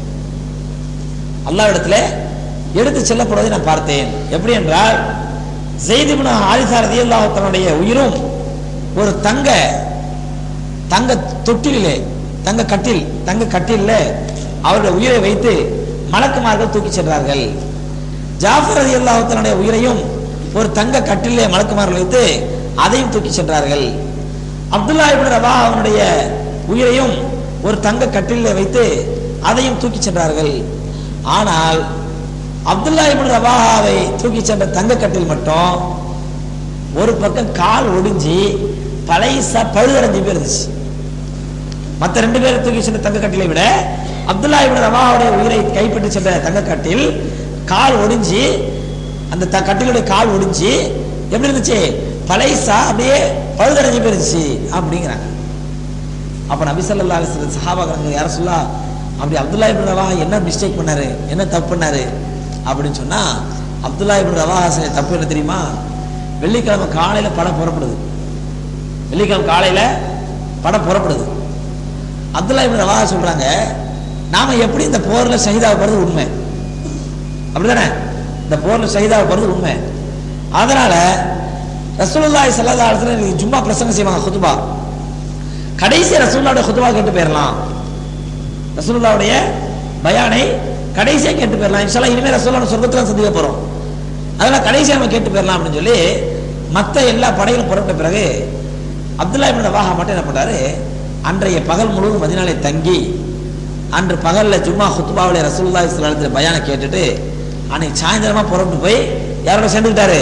அல்லாவிடத்துல எடுத்து செல்லப்படுவதை நான் பார்த்தேன் எப்படி என்றால் ஜெய்திபுன ஆரிசா ரதியல்லாஹு தன்னுடைய உயிரும் ஒரு தங்க தங்க தொட்டிலே தங்க கட்டில் தங்க கட்டில்ல அவருடைய உயிரை வைத்து மலக்குமார்கள் தூக்கி சென்றார்கள் ஜாஃபர் ரதி அல்லாஹுத்தனுடைய உயிரையும் ஒரு தங்க கட்டிலே மலக்குமார்கள் வைத்து அதையும் தூக்கி சென்றார்கள் அப்துல்லா இப்னு ரவா அவனுடைய உயிரையும் ஒரு தங்க கட்டிலே வைத்து அதையும் தூக்கி சென்றார்கள் ஆனால் அப்துல்லா இப்னு ரவாஹாவை தூக்கி சென்ற தங்க கட்டில் மட்டும் ஒரு பக்கம் கால் ஒடிஞ்சு பழைசா பழுதடைஞ்சு போயிருந்துச்சு மத்த ரெண்டு பேரை தூக்கி சென்ற தங்க கட்டிலை விட அப்துல்லா இப்னு ரவாவுடைய உயிரை கைப்பற்றி சென்ற தங்க கட்டில் கால் ஒடிஞ்சு அந்த த- கட்டிலுடைய கால் ஒடிஞ்சு எப்படி இருந்துச்சு பழைசா அப்படியே பழுதடைஞ்சு போயிருந்துச்சு அப்படிங்கிறாங்க அப்ப நபி ஸல்லல்லாஹு அலைஹி வஸல்லம் சஹாபாக்கள் யார சொல்லா அப்படி அப்துல்லா இப்னு ரவாஹா என்ன மிஸ்டேக் பண்ணாரு என்ன தப்பு பண்ணாரு அப்படின்னு சொன்னா அப்துல்லா இப்னு ரவாஹா செஞ்ச தப்பு என்ன தெரியுமா வெள்ளிக்கிழமை காலையில படம் புறப்படுது வெள்ளிக்கிழமை காலையில படம் புறப்படுது அப்துல்லா இப்னு ரவாஹா சொல்றாங்க நாம எப்படி இந்த போர்ல ஷஹீதாக போறது உண்மை அப்படிதானே இந்த போர்ல ஷஹீதாக போறது உண்மை அதனால ரசூலுல்லாஹி ஸல்லல்லாஹு அலைஹி வஸல்லம் ஜும்மா பிரசங்கம் செய்வாங்க குதுபா கடைசி ரசூலுல்லாஹ்வுடைய குதுபா கேட்டு போயிடலாம் ரசூலுல்லாஹ்வுடைய பயானை கடைசியா கேட்டு போயிடலாம் இன்ஷால்லா இனிமே ரசூலுல்லாஹ் சொர்க்கத்துல சந்திக்க போறோம் அதெல்லாம் கடைசியா நம்ம கேட்டு போயிடலாம் அப்படின்னு சொல்லி மத்த எல்லா படைகளும் புறப்பட்ட பிறகு அப்துல்லா இப்னு ரவாஹா மட்டும் என்ன பண்ணாரு அன்றைய பகல் முழுவதும் மதினாலே தங்கி அன்று பகல்ல ஜும்மா ஹுத்பாவுல ரசூலுல்லாஹி ஸல்லல்லாஹு அலைஹி வஸல்லம் பயானை கேட்டுட்டு அன்னைக்கு சாயந்தரமா புறப்பட்டு போய் யாரோட சேர்ந்துக்கிட்டாரு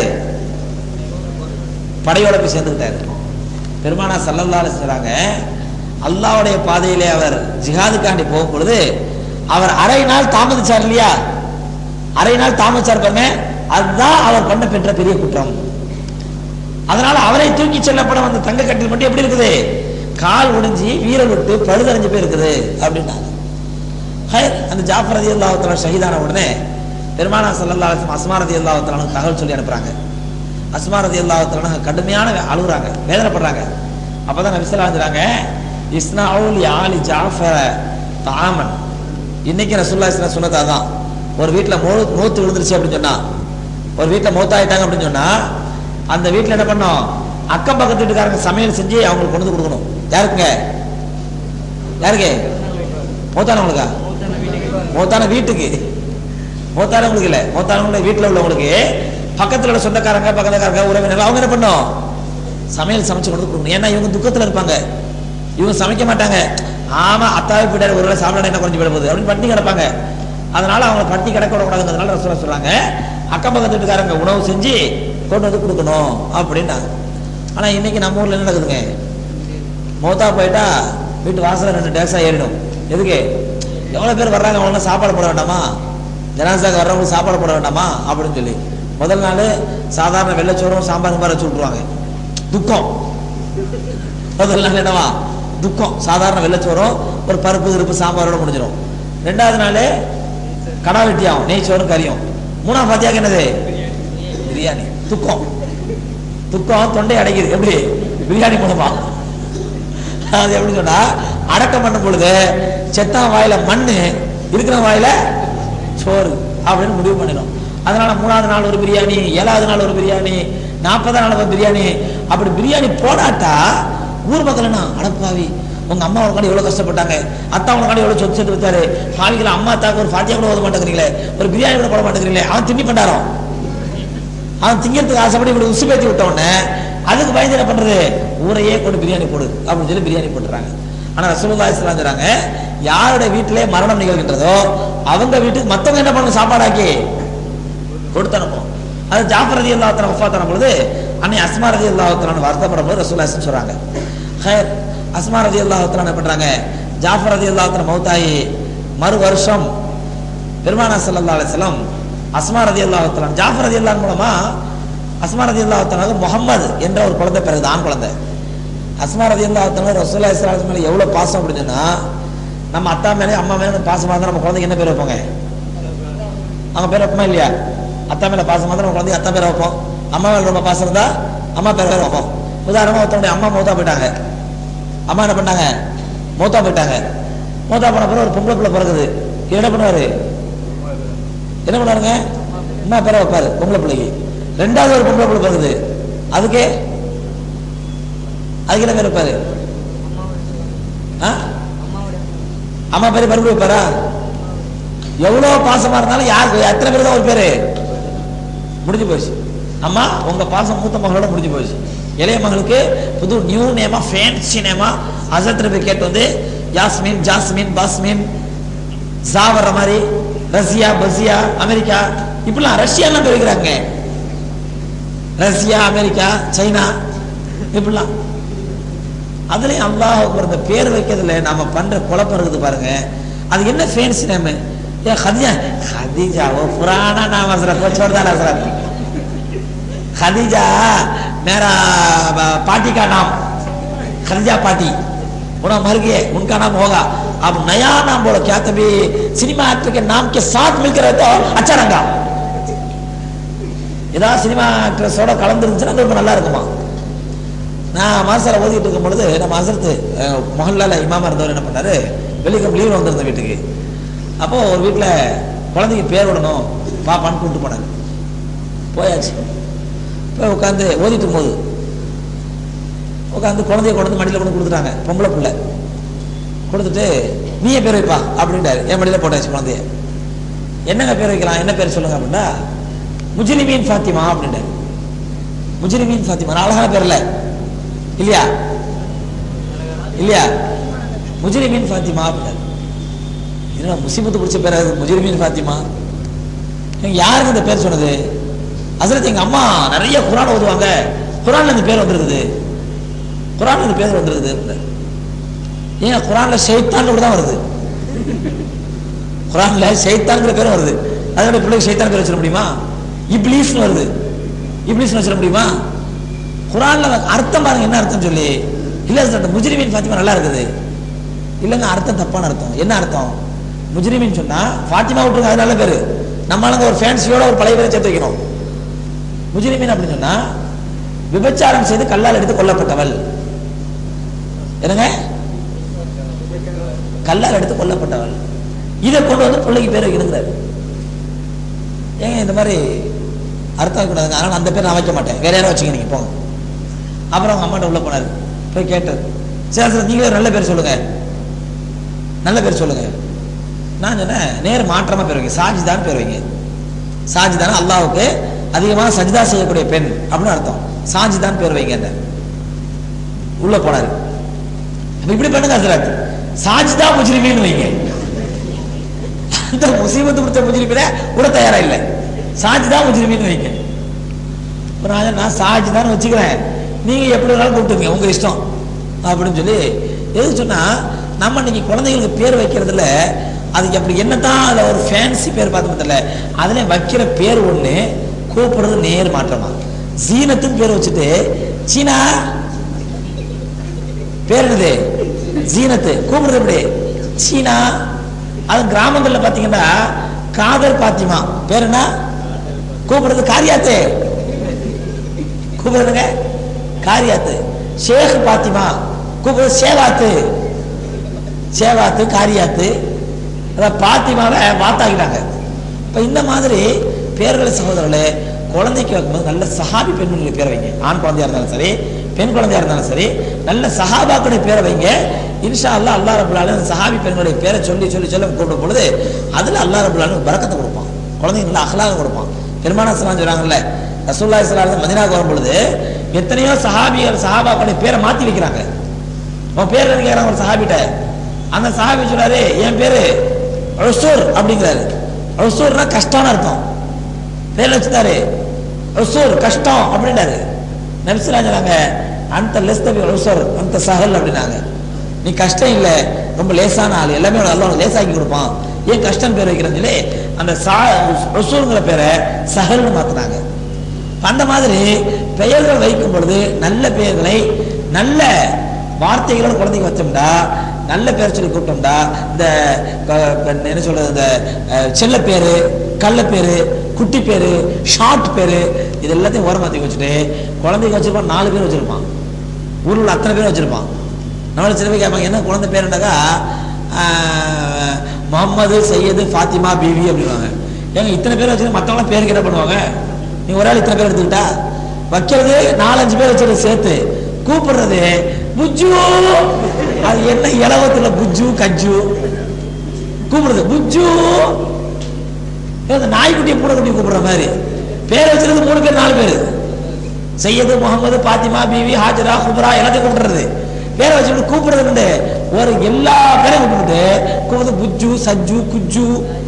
படையோட போய் சேர்ந்துக்கிட்டாரு பெருமானா சல்லல்லா சொல்றாங்க அல்லாஹ்வுடைய பாதையிலே அவர் ஜிஹாதுக்காண்டி போகும் பொழுது அவர் அரை நாள் தாமதிச்சார் இல்லையா அரை நாள் தாமதிச்சார் பாருங்க அதுதான் அவர் பண்ண பெற்ற பெரிய குற்றம் அதனால அவரை தூக்கி செல்லப்பட வந்த தங்க கட்டில் மட்டும் எப்படி இருக்குது கால் ஒடிஞ்சு வீரல் விட்டு பழுதடைஞ்சு போய் இருக்குது அப்படின்னாங்க ஹைர், அந்த ஜாஃபர் ரதி அல்லாஹத்தலா ஷஹீதான உடனே பெருமானா சல்லல்லா அலிஸ்லாம் அஸ்மா ரதி அல்லாஹத்தலானு தகவல் சொல்லி அனுப்புறாங்க அஸ்மா ரதி அல்லாஹத்தலானு கடுமையான அழுகுறாங்க வேதனைப்படுறாங்க அப்பதான் நபி ஸல்லல்லாஹு அலைஹி வஸல்லம் சொல்றாங்க இஸ்னாவுல் ஆலி ஜாஃபர தாமன் இன்னைக்கு ரசூல்லா இஸ்லாம் சொன்னது அதான் ஒரு வீட்டுல மோ மூத்து விழுந்துருச்சு அப்படின்னு சொன்னா ஒரு வீட்டுல மூத்தாயிட்டாங்க அப்படின்னு சொன்னா அந்த வீட்டுல என்ன பண்ணோம் அக்கம் பக்கத்து வீட்டுக்காரங்க சமையல் செஞ்சு அவங்களுக்கு கொண்டு வந்து கொடுக்கணும் யாருக்குங்க யாருக்கு மூத்தானவங்களுக்கா மூத்தான வீட்டுக்கு மூத்தானவங்களுக்கு இல்ல மூத்தானவங்களுடைய வீட்டுல உள்ளவங்களுக்கு பக்கத்துல உள்ள சொந்தக்காரங்க பக்கத்துக்காரங்க உறவினர்கள் அவங்க என்ன பண்ணும் சமையல் சமைச்சு கொண்டு வந்து கொடுக்கணும் ஏன்னா இவங்க துக்கத்துல இருப்பாங்க இவங்க சமைக்க மாட்டாங்க ஆமா அத்தாவை போயிட்டாரு ஒரு வேளை சாப்பிட என்ன குறைஞ்சு போயிட போகுது அப்படின்னு பட்டி கிடப்பாங்க அதனால அவங்க பட்டி கிடக்க விடக்கூடாதுங்கிறதுனால ரசூலா சொல்றாங்க அக்கம் பக்கத்து வீட்டுக்காரங்க உணவு செஞ்சு கொண்டு வந்து கொடுக்கணும் அப்படின்னாங்க ஆனா இன்னைக்கு நம்ம ஊர்ல என்ன நடக்குதுங்க மௌத்தா போயிட்டா வீட்டு வாசல்ல ரெண்டு டேக்ஸா ஏறிடும் எதுக்கு எவ்வளவு பேர் வர்றாங்க அவங்க சாப்பாடு போட வேண்டாமா ஜனாசாக்கு வர்றவங்களுக்கு சாப்பாடு போட வேண்டாமா அப்படின்னு சொல்லி முதல் நாள் சாதாரண வெள்ளச்சோறும் சாம்பார் மாதிரி வச்சு விட்ருவாங்க துக்கம் முதல் நாள் என்னவா துக்கம் சாதாரண வெள்ளச்சோறும் ஒரு பருப்பு இருப்பு சாம்பாரோட முடிஞ்சிடும் ரெண்டாவது நாள் கடா வெட்டியாகும் நெய் சோறும் கறியும் மூணாவது பாத்தியாக என்னது பிரியாணி துக்கம் துக்கம் தொண்டை அடைக்குது எப்படி பிரியாணி மூலமா அது எப்படி சொன்னா அடக்கம் பண்ணும் பொழுது செத்தான் வாயில மண்ணு இருக்கிற வாயில சோறு அப்படின்னு முடிவு பண்ணிடும் அதனால மூணாவது நாள் ஒரு பிரியாணி ஏழாவது நாள் ஒரு பிரியாணி நாற்பதாம் நாள் ஒரு பிரியாணி அப்படி பிரியாணி போடாட்டா ஊர் மக்கள் என்ன அடப்பாவி உங்க அம்மா உனக்காண்டி எவ்வளவு கஷ்டப்பட்டாங்க அத்தா உனக்காண்டி எவ்வளவு சொத்து சேர்த்து வச்சாரு பாவிகளை அம்மா அத்தாக்கு ஒரு ஃபாத்தியா கூட ஓத மாட்டேங்கிறீங்களே ஒரு பிரியாணி கூட போட மாட்டேங்கிறீங்களே அவன் திண்ணி பண்டாரம் அவன் திங்கிறதுக்கு ஆசைப்படி இப்படி உசு பேத்தி விட்ட உடனே அதுக்கு பயந்து என்ன பண்றது ஊரையே கொண்டு பிரியாணி போடு அப்படின்னு சொல்லி பிரியாணி போட்டுறாங்க ஆனா ரசூலுல்லாஹி ஸல்லல்லாஹு அலைஹி சொல்றாங்க யாருடைய வீட்டிலே மரணம் நிகழ்கின்றதோ அவங்க வீட்டுக்கு மத்தவங்க என்ன பண்ணணும் சாப்பாடாக்கி கொடுத்து அனுப்பும் அது ஜாஃபர் ரதி அல்லா தலா வஃபாத்தான பொழுது அன்னை அஸ்மா ரதி அல்லா தலான்னு வருத்தப்படும் போது ரசூல்லா சொல்றாங்க ஹைர் அஸ்மா ரதி அல்லா தலா என்ன பண்றாங்க ஜாஃபர் ரதி அல்லா தலா மௌத்தாயி மறு வருஷம் பெருமானா ஸல்லல்லாஹு அலைஹி வஸல்லம் அஸ்மா ரதி அல்லா தலா ஜாஃபர் ரதி அல்லா மூலமா அஸ்மா ரதி அல்லா தலா முகம்மது என்ற ஒரு குழந்தை பிறகு ஆண் குழந்தை அஸ்மா ரதி அல்லா தலா ரசூல்லா இஸ்லாம் மேல எவ்வளவு பாசம் அப்படின்னு சொன்னா நம்ம அத்தா மேலே அம்மா மேலே பாசமா இருந்தா நம்ம குழந்தைக்கு என்ன பேர் வைப்போங்க அவங்க பேர் வைப்போமா இல்லையா அத்தா மேல பாசமா இருந்தா நம்ம குழந்தைக்கு அத்தா பேர் வைப்போம் அம்மா மேல ரொம்ப பாசம் இருந்தா அம்மா பேர் பேர் வைப்போம் உதாரணமா ஒருத்தவங்க அம்மா மௌத்தா போயிட்டாங்க அம்மா என்ன பண்ணாங்க மௌத்தா போயிட்டாங்க மௌத்தா போன பிறகு ஒரு பொம்பளை பிள்ளை பிறகுது இவர் என்ன பண்ணுவாரு என்ன பண்ணுவாருங்க அம்மா பேரை வைப்பாரு பொம்பளை பிள்ளைக்கு ரெண்டாவது ஒரு பொம்பளை பிள்ளை பிறகுது அதுக்கு அதுக்கு என்ன பேர் வைப்பாரு ஆ? அம்மா பேரு மறுபடியும் வைப்பாரா எவ்வளவு பாசமா இருந்தாலும் யாருக்கு எத்தனை பேர் தான் ஒரு பேரு முடிஞ்சு போச்சு அம்மா உங்க பாசம் மூத்த மகளோட முடிஞ்சு போச்சு இளைய மகளுக்கு புது நியூ நேமா ஃபேன்சி நேமா அசத்துல போய் கேட்டு வந்து யாஸ்மின் ஜாஸ்மின் பாஸ்மின் ஜா வர்ற மாதிரி ரஷ்யா பஸ்யா அமெரிக்கா இப்படிலாம் ரஷ்யாலாம் பேர் வைக்கிறாங்க ரஷ்யா அமெரிக்கா சைனா இப்படிலாம் அதுலயும் அல்லாஹ் அக்பர் இந்த பேர் வைக்கிறதுல நாம பண்ற குழப்பம் இருக்குது பாருங்க அது என்ன ஃபேன்சி நேம் ஏ खदीजा खदीजा वो पुराना नाम हजरत वो छोड़ देना हजरत खदीजा मेरा ब- पार्टी का नाम खदीजा पार्टी उन्हें मर गए उनका नाम होगा अब नया नाम बोलो क्या तभी सिनेमा एक्टर के नाम के साथ मिलकर रहे तो अच्छा रंगा ஏதாவது சினிமா ஆக்ட்ரஸோட கலந்துருந்துச்சுன்னா அது ரொம்ப நல்லா இருக்குமா நான் மாசால ஓதிட்டு இருக்கும் பொழுது நம்ம அசரத்து மொஹல்லால இமாமா இருந்தவர் என்ன பண்ணாரு வெள்ளிக்கிழமை லீவ் வந்திருந்த வீட்டுக்கு அப்போ ஒரு வீட்டில் குழந்தைக்கு பேர் விடணும் பாப்பான்னு கூப்பிட்டு போனாங்க போயாச்சு போய் உட்காந்து ஓதிட்டு இருக்கும்போது உட்காந்து குழந்தைய கொண்டு வந்து மடியில் கொண்டு கொடுத்துட்டாங்க பொம்பளை பிள்ளை கொடுத்துட்டு நீயே பேர் வைப்பா அப்படின்ட்டாரு என் மடியில் போட்டாச்சு குழந்தைய என்னங்க பேர் வைக்கலாம் என்ன பேர் சொல்லுங்க அப்படின்னா முஜிலிமீன் ஃபாத்திமா அப்படின்ட்டாரு முஜிலிமீன் ஃபாத்திமா நான் அழகான பேர் இல்ல இல்லையா இல்லையா முஜிலிமீன் ஃபாத்திமா அப்படின்னாரு என்ன முசீபத்து பிடிச்ச பேர் அது முஜிலிமீன் ஃபாத்திமா நீங்க யாருக்கு இந்த பேர் சொன்னது அசரத் எங்க அம்மா நிறைய குரான் ஓதுவாங்க குரான்ல இந்த பேர் வந்திருக்குது குரான்ல இந்த பேர் வந்திருக்குது அப்படின்னாரு. ஏன் குரான்ல ஷைத்தான் கூட தான் வருது குரான்ல ஷைத்தான்ங்கிற பேரும் வருது அதோட பிள்ளைக்கு ஷைத்தான் பேர் வச்சிட முடியுமா இப்லீஸ்னு வருது இப்லீஸ்னு வச்சிட முடியுமா குரான்ல அர்த்தம் பாருங்க என்ன அர்த்தம் சொல்லி இல்ல சார் முஜ்ரிமின் ஃபாத்திமா நல்லா இருக்குது இல்லைங்க அர்த்தம் தப்பான அர்த்தம் என்ன அர்த்தம் முஜ்ரிமின் சொன்னா ஃபாத்திமா விட்டுருங்க அது நல்ல பேரு நம்மளுங்க ஒரு ஃபேன்சியோட ஒரு பழைய பேரை சேர்த்து வைக்கணும் முஜ்ரிமின் அப்படின்னு சொன்னா விபச்சாரம் செய்து கல்லால் எடுத்து கொல்லப்பட்டவள் என்னங்க கல்லால் எடுத்து கொல்லப்பட்டவள் இதை கொண்டு வந்து பிள்ளைக்கு பேர் வைக்கணுங்கிறாரு ஏங்க இந்த மாதிரி அர்த்தம் இருக்கக்கூடாதுங்க அதனால அந்த பேர் நான் வைக்க மாட்டேன் வேற யாரும் வச்சுக்க நீங்க போங்க அப்புறம் அவங்க அம்மாட்ட உள்ள போனாரு போய் கேட்டார் சரி சார் நீங்களே ஒரு நல்ல பேர் சொல்லுங்க நல்ல பேர் சொல்லுங்க நான் சொன்னேன் நேர் மாற்றமா பேர் வைங்க சாஜிதான் பேர் வைங்க சாஜிதான் அல்லாவுக்கு அதிகமாக சஜிதா செய்யக்கூடிய பெண் அப்படின்னு அர்த்தம் சாஜிதான் பேர் வைங்க அந்த உள்ள போனாரு அப்ப இப்படி பண்ணுங்க ஹசரத் சாஜிதா முஜ்ரிமீன் வைங்க அந்த முசீபத்து பிடிச்ச முஜ்ரிமீன கூட தயாரா இல்லை சாஜிதா முஜ்ரிமீன் வைங்க இப்ப நான் நான் சாஜிதான் வச்சுக்கிறேன் நீங்க எப்படி வேணாலும் கூப்பிட்டுங்க உங்க இஷ்டம் அப்படின்னு சொல்லி எது சொன்னா நம்ம இன்னைக்கு குழந்தைகளுக்கு பேர் வைக்கிறதுல அதுக்கு அப்படி என்னதான் அதுல ஒரு ஃபேன்சி பேர் பார்த்து தெரியல அதுல வைக்கிற பேர் ஒண்ணு கூப்பிடுறது நேர் மாற்றமா ஜீனத்துன்னு பேர் வச்சுட்டு சீனா பேர் என்னது ஜீனத்து கூப்பிடுறது எப்படி சீனா அது கிராமங்கள்ல பாத்தீங்கன்னா காதல் பாத்திமா பேர் என்ன கூப்பிடுறது காரியாத்து கூப்பிடுறதுங்க காரியாத்து ஷேக் பாத்திமா கூப்பிடுறது சேவாத்து சேவாத்து காரியாத்து அதான் பாத்திமாவை வாத்தாக்கிட்டாங்க இப்ப இந்த மாதிரி பேர்களை சகோதரர்களே குழந்தைக்கு வைக்கும்போது நல்ல சஹாபி பெண்களுடைய பேரை வைங்க ஆண் குழந்தையா இருந்தாலும் சரி பெண் குழந்தையா இருந்தாலும் சரி நல்ல சஹாபாக்களுடைய பேரை வைங்க இன்ஷா அல்லாஹ் அல்லாஹ் ரபுல் ஆலமீன் சஹாபி பெண்களுடைய பேரை சொல்லி சொல்லி சொல்லி கூப்பிடும் பொழுது அதுல அல்லாஹ் ரபுல் ஆலமீன் பரக்கத்தை கொடுப்பான் குழந்தைங்க நல்ல அகலாக கொடுப்பான் பெருமான சலாம் சொல்றாங்கல்ல ரசூல்லா இஸ்லாம் மதினாவுக்கு வரும் பொழுது எத்தனையோ சஹாபிகள் சஹாபாக்களுடைய பேரை மாத்தி வைக்கிறாங்க உன் பேர் என்ன கேட்கறாங்க ஒரு சஹாபிட்ட அந்த சஹாபி சொல்றாரு என் பேரு உசூர் அப்படிங்கிறாரு உசூர்னா கஷ்டம்னு அர்த்தம் பேர் வச்சுட்டாரு உசூர் கஷ்டம் அப்படின்னாரு நபிசுல்லா சொன்னாங்க அந்த லெஸ் தபி உசூர் அந்த சஹல் அப்படின்னாங்க நீ கஷ்டம் இல்லை ரொம்ப லேசான ஆள் எல்லாமே நல்லா உனக்கு லேசாக்கி கொடுப்பான் ஏன் கஷ்டம் பேர் வைக்கிறேன்னு சொல்லி அந்த சா உசூருங்கிற பேரை சஹல்னு மாத்துனாங்க அந்த மாதிரி பெயர்கள் வைக்கும் பொழுது நல்ல பெயர்களை நல்ல வார்த்தைகளோட குழந்தைக்கு வச்சோம்டா நல்ல பேர் சொல்லி கூப்பிட்டோம்டா இந்த க- க- என்ன சொல்றது இந்த அஹ், செல்ல பேரு கள்ள பேரு குட்டி பேரு ஷார்ட் பேரு இது எல்லாத்தையும் ஓரமாத்தி வச்சுட்டு குழந்தைக்கு வச்சிருப்பான் நாலு பேர் வச்சிருப்பான் ஊர்ல உள்ள அத்தனை பேர் வச்சிருப்பான் நம்மள சில பேர் கேட்பாங்க என்ன குழந்தை பேருண்டாக்கா ஆஹ், முகமது சையது ஃபாத்திமா பிவி அப்படிவாங்க ஏங்க இத்தனை பேர் வச்சுட்டு மற்றவங்களாம் பேருக்கு என்ன பண்ணுவாங்க நீ ஒரு ஆள் இத்தனை பேர் எடுத்துக்கிட்டா வைக்கிறது நாலஞ்சு பேர் வச்சுட்டு சேர்த்து கூப்பிடுறது புஜ்ஜு அது என்ன இலவத்துல புஜ்ஜு கஜ்ஜு கூப்பிடுறது புஜ்ஜு ஏதோ இந்த நாய்க்குட்டியை பூனைக்குட்டி கூப்பிடுற மாதிரி பேர் வச்சிருந்து மூணு பேர் நாலு பேர் சையது முகமது பாத்திமா பிவி ஹாஜரா குபரா எல்லாத்தையும் கூப்பிடுறது பேரை வச்சுட்டு கூப்பிடுறது ஒரு எல்லா பேரையும் கூப்பிட்டு கூப்பிடுறது புஜ்ஜு சஜ்ஜு குஜ்ஜு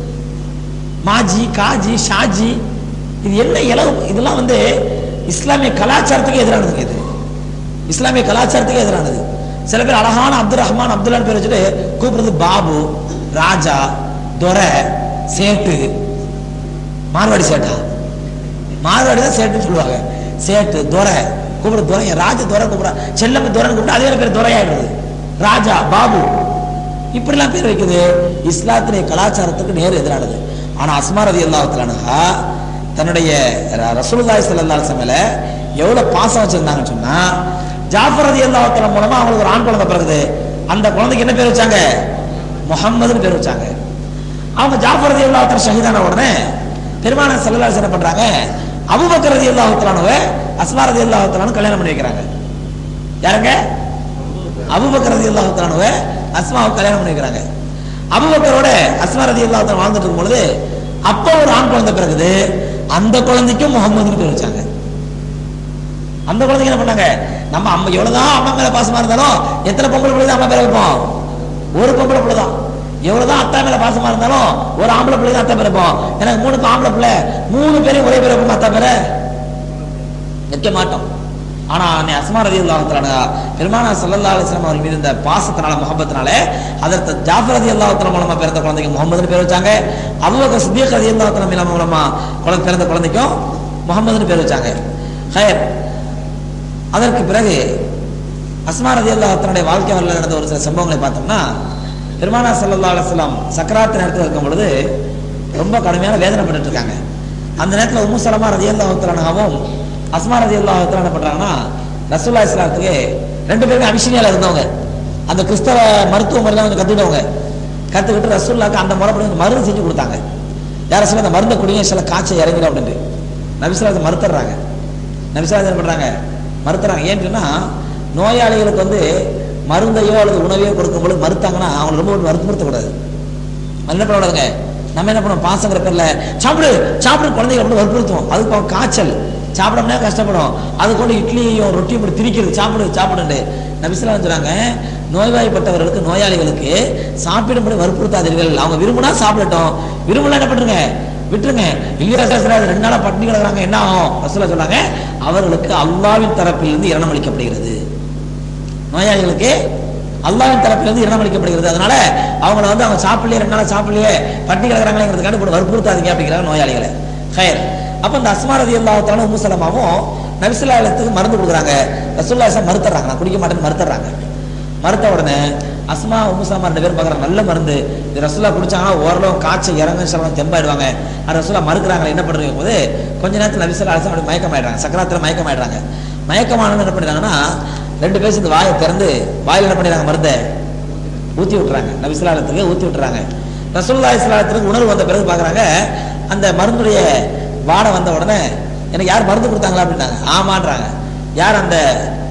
மாஜி காஜி ஷாஜி இது என்ன இலவு இதெல்லாம் வந்து இஸ்லாமிய கலாச்சாரத்துக்கு எதிரானது இது இஸ்லாமிய கலாச்சாரத்துக்கு எதிரானது சில பேர் அழகான அப்துல் ரஹ்மான் அப்துல்லான்னு பேர் வச்சுட்டு கூப்பிடுறது பாபு ராஜா துரை சேட்டு மார்வாடி சேட்டா மார்வாடி தான் சேட்டுன்னு சொல்லுவாங்க சேட்டு துரை கூப்பிட துரை ராஜ துரை கூப்பிட செல்லப்ப துரை கூப்பிட அதே பேர் துரை ஆயிடுது ராஜா பாபு இப்படிலாம் பேர் வைக்குது இஸ்லாத்திலே கலாச்சாரத்துக்கு நேர் எதிரானது ஆனா அஸ்மா ரதி அல்லாஹ் தன்னுடைய ர- ரசூலுல்லாஹி ஸல்லல்லாஹு அலைஹி வஸல்லம் மேல எவ்வளவு பாசம் வச்சிருந்தாங்கன்னு சொன்னா ஜாஃபர் ரதி அல்லாஹ் மூலமா அவங்களுக்கு ஒரு ஆண் குழந்தை பிறகுது அந்த குழந்தைக்கு என்ன பேர் வச்சாங்க முஹம்மதுன்னு பேர் வச்சாங்க அவங்க ஜாஃபர் ரதி அல்லாஹ் ஷஹீதான உடனே பெருமான செல்லலாஸ் என்ன பண்றாங்க அபுபக்கர் ரதி அல்லாஹ் அஸ்மா ரதி அல்லாஹ் கல்யாணம் பண்ணி வைக்கிறாங்க யாருங்க அபுபக்கர் ரதி அல்லாஹ் அஸ்மாவை கல்யாணம் பண்ணி வைக்கிறாங்க அபுபக்கரோட அஸ்மா ரதி அல்லாஹ் வாழ்ந்துட்டு இருக்கும் பொழுது அப்போ ஒரு ஆண் குழந்தை பிறகுது அந்த குழந்தைக்கும் முகமதுன்னு பேர் வச்சாங்க அந்த குழந்தைங்க என்ன பண்ணாங்க நம்ம அம்மா எவ்வளவுதான் அம்மா மேல பாசமா இருந்தாலும் எத்தனை பொம்பளை பிள்ளை அம்மா பேர வைப்போம் ஒரு பொம்பளை பிள்ளை தான் எவ்வளவுதான் அத்தா மேல பாசமா இருந்தாலும் ஒரு ஆம்பளை பிள்ளை தான் அத்தா பேர் வைப்போம் எனக்கு மூணு ஆம்பளை பிள்ளை மூணு பேரையும் ஒரே பேர் வைப்போம் அத்தா பேர வைக்க மாட்டோம் ஆனா அன்னை அஸ்மா ரதி அல்லாஹால பெருமானா சல்லல்லா அலிஸ்லாம் அவர் மீது இந்த பாசத்தினால முகப்பத்தினால அதற்கு ஜாஃபர் ரதி அல்லாஹத்துல மூலமா பிறந்த குழந்தைக்கு முகமதுன்னு பேர் வச்சாங்க அபுபக்கர் சித்திக் ரதி அல்லாஹத்துல மூலமா குழந்தை பிறந்த குழந்தைக்கும் முகமதுன்னு பேர் வச்சாங்க ஹயர் அதற்கு பிறகு அஸ்மா ரதி அல்லாஹத்தனுடைய வாழ்க்கை வரலாறு நடந்த ஒரு சில சம்பவங்களை பார்த்தோம்னா பெருமானா சல்லல்லா அலுவலாம் சக்கராத்து நேரத்தில் இருக்கும் பொழுது ரொம்ப கடுமையான வேதனைப்பட்டு இருக்காங்க அந்த நேரத்தில் உம்மு சலமா ரதி அல்லாஹத்தலானாவும் அஸ்மா ரதி அல்லாஹத்தலா என்ன பண்றாங்கன்னா ரசூல்லா இஸ்லாத்துக்கு ரெண்டு பேருமே அபிஷனியால இருந்தவங்க அந்த கிறிஸ்தவ மருத்துவ முறையில கொஞ்சம் கத்துக்கிட்டவங்க கத்துக்கிட்டு ரசூல்லாக்கு அந்த முறைப்படி வந்து மருந்து செஞ்சு கொடுத்தாங்க யார சொல்ல அந்த மருந்தை குடிங்க சில காய்ச்சல் இறங்கிடும் அப்படின்ட்டு நபிசுலாத்தை மறுத்துறாங்க நபிசுலாத்தை என்ன பண்றாங்க மறுத்துறாங்க ஏன்னு சொன்னா நோயாளிகளுக்கு வந்து மருந்தையோ அல்லது உணவையோ கொடுக்கும்போது மறுத்தாங்கன்னா அவங்களை ரொம்ப வருத்தப்படுத்தக்கூடாது அது என்ன பண்ணக்கூடாதுங்க நம்ம என்ன பண்ணுவோம் பாசங்கிற பேர்ல சாப்பிடு சாப்பிடு குழந்தைகளை கூட வற்புறுத்துவோம் அதுக்கு அவன் காய்ச்சல் சாப்பிடம்னா கஷ்டப்படும் அது கொண்டு இட்லியையும் ரொட்டியும் போட்டு திரிக்கிறது சாப்பிடு சாப்பிடுண்டு நபிசுலாம் சொல்றாங்க நோய்வாய்ப்பட்டவர்களுக்கு நோயாளிகளுக்கு சாப்பிடும்படி வற்புறுத்தாதீர்கள் அவங்க விரும்பினா சாப்பிடட்டும் விரும்பல என்ன பண்ணுங்க விட்டுருங்க இல்லையா ரெண்டு நாளா பட்டினி கிடக்குறாங்க என்ன ஆகும் ரசூலா சொன்னாங்க அவர்களுக்கு அல்லாவின் தரப்பிலிருந்து இரணம் அளிக்கப்படுகிறது நோயாளிகளுக்கு அல்லாவின் தரப்பிலிருந்து இரணம் அளிக்கப்படுகிறது அதனால அவங்கள வந்து அவங்க சாப்பிடலையே ரெண்டு நாளா சாப்பிடலையே பட்டினி கிடக்குறாங்களேங்கிறதுக்காண்டி போட்டு வற்புறுத்தாதீங்க அப்படிங்கிறாங்க நோயாளிகளை ஹயர் அப்ப இந்த அஸ்மாரதி அல்லாஹத்தாலும் உம்முசலமாவும் நபிசுல்லாத்துக்கு மருந்து கொடுக்குறாங்க ரசூல்லா மறுத்துறாங்க நான் குடிக்க மாட்டேன்னு மறுத்துறாங்க மறுத்த உடனே அஸ்மா உம்முசலமா ரெண்டு பேரும் பார்க்குறாங்க நல்ல மருந்து இது ரசூல்லா குடிச்சாங்கன்னா ஓரளவு காய்ச்சல் இறங்க சில தெம்பாயிடுவாங்க அது ரசூல்லா மறுக்கிறாங்க என்ன பண்றீங்க போது கொஞ்ச நேரத்தில் நபிசுல்லா அலிசம் அப்படி மயக்கமாயிடுறாங்க சக்கராத்தில் மயக்கமாயிடுறாங்க மயக்கமானவங்க என்ன பண்ணிடுறாங்கன்னா ரெண்டு பேர் இந்த வாயை திறந்து வாயில் என்ன பண்ணிடுறாங்க மருந்தை ஊத்தி விட்டுறாங்க நபிசுல்லாத்துக்கு ஊத்தி விட்டுறாங்க ரசூல்லா இஸ்லாத்துக்கு உணர்வு வந்த பிறகு பார்க்குறாங்க அந்த மருந்துடைய வாடை வந்த உடனே எனக்கு யார் மருந்து கொடுத்தாங்களா அப்படின்னாங்க ஆமான்றாங்க யார் அந்த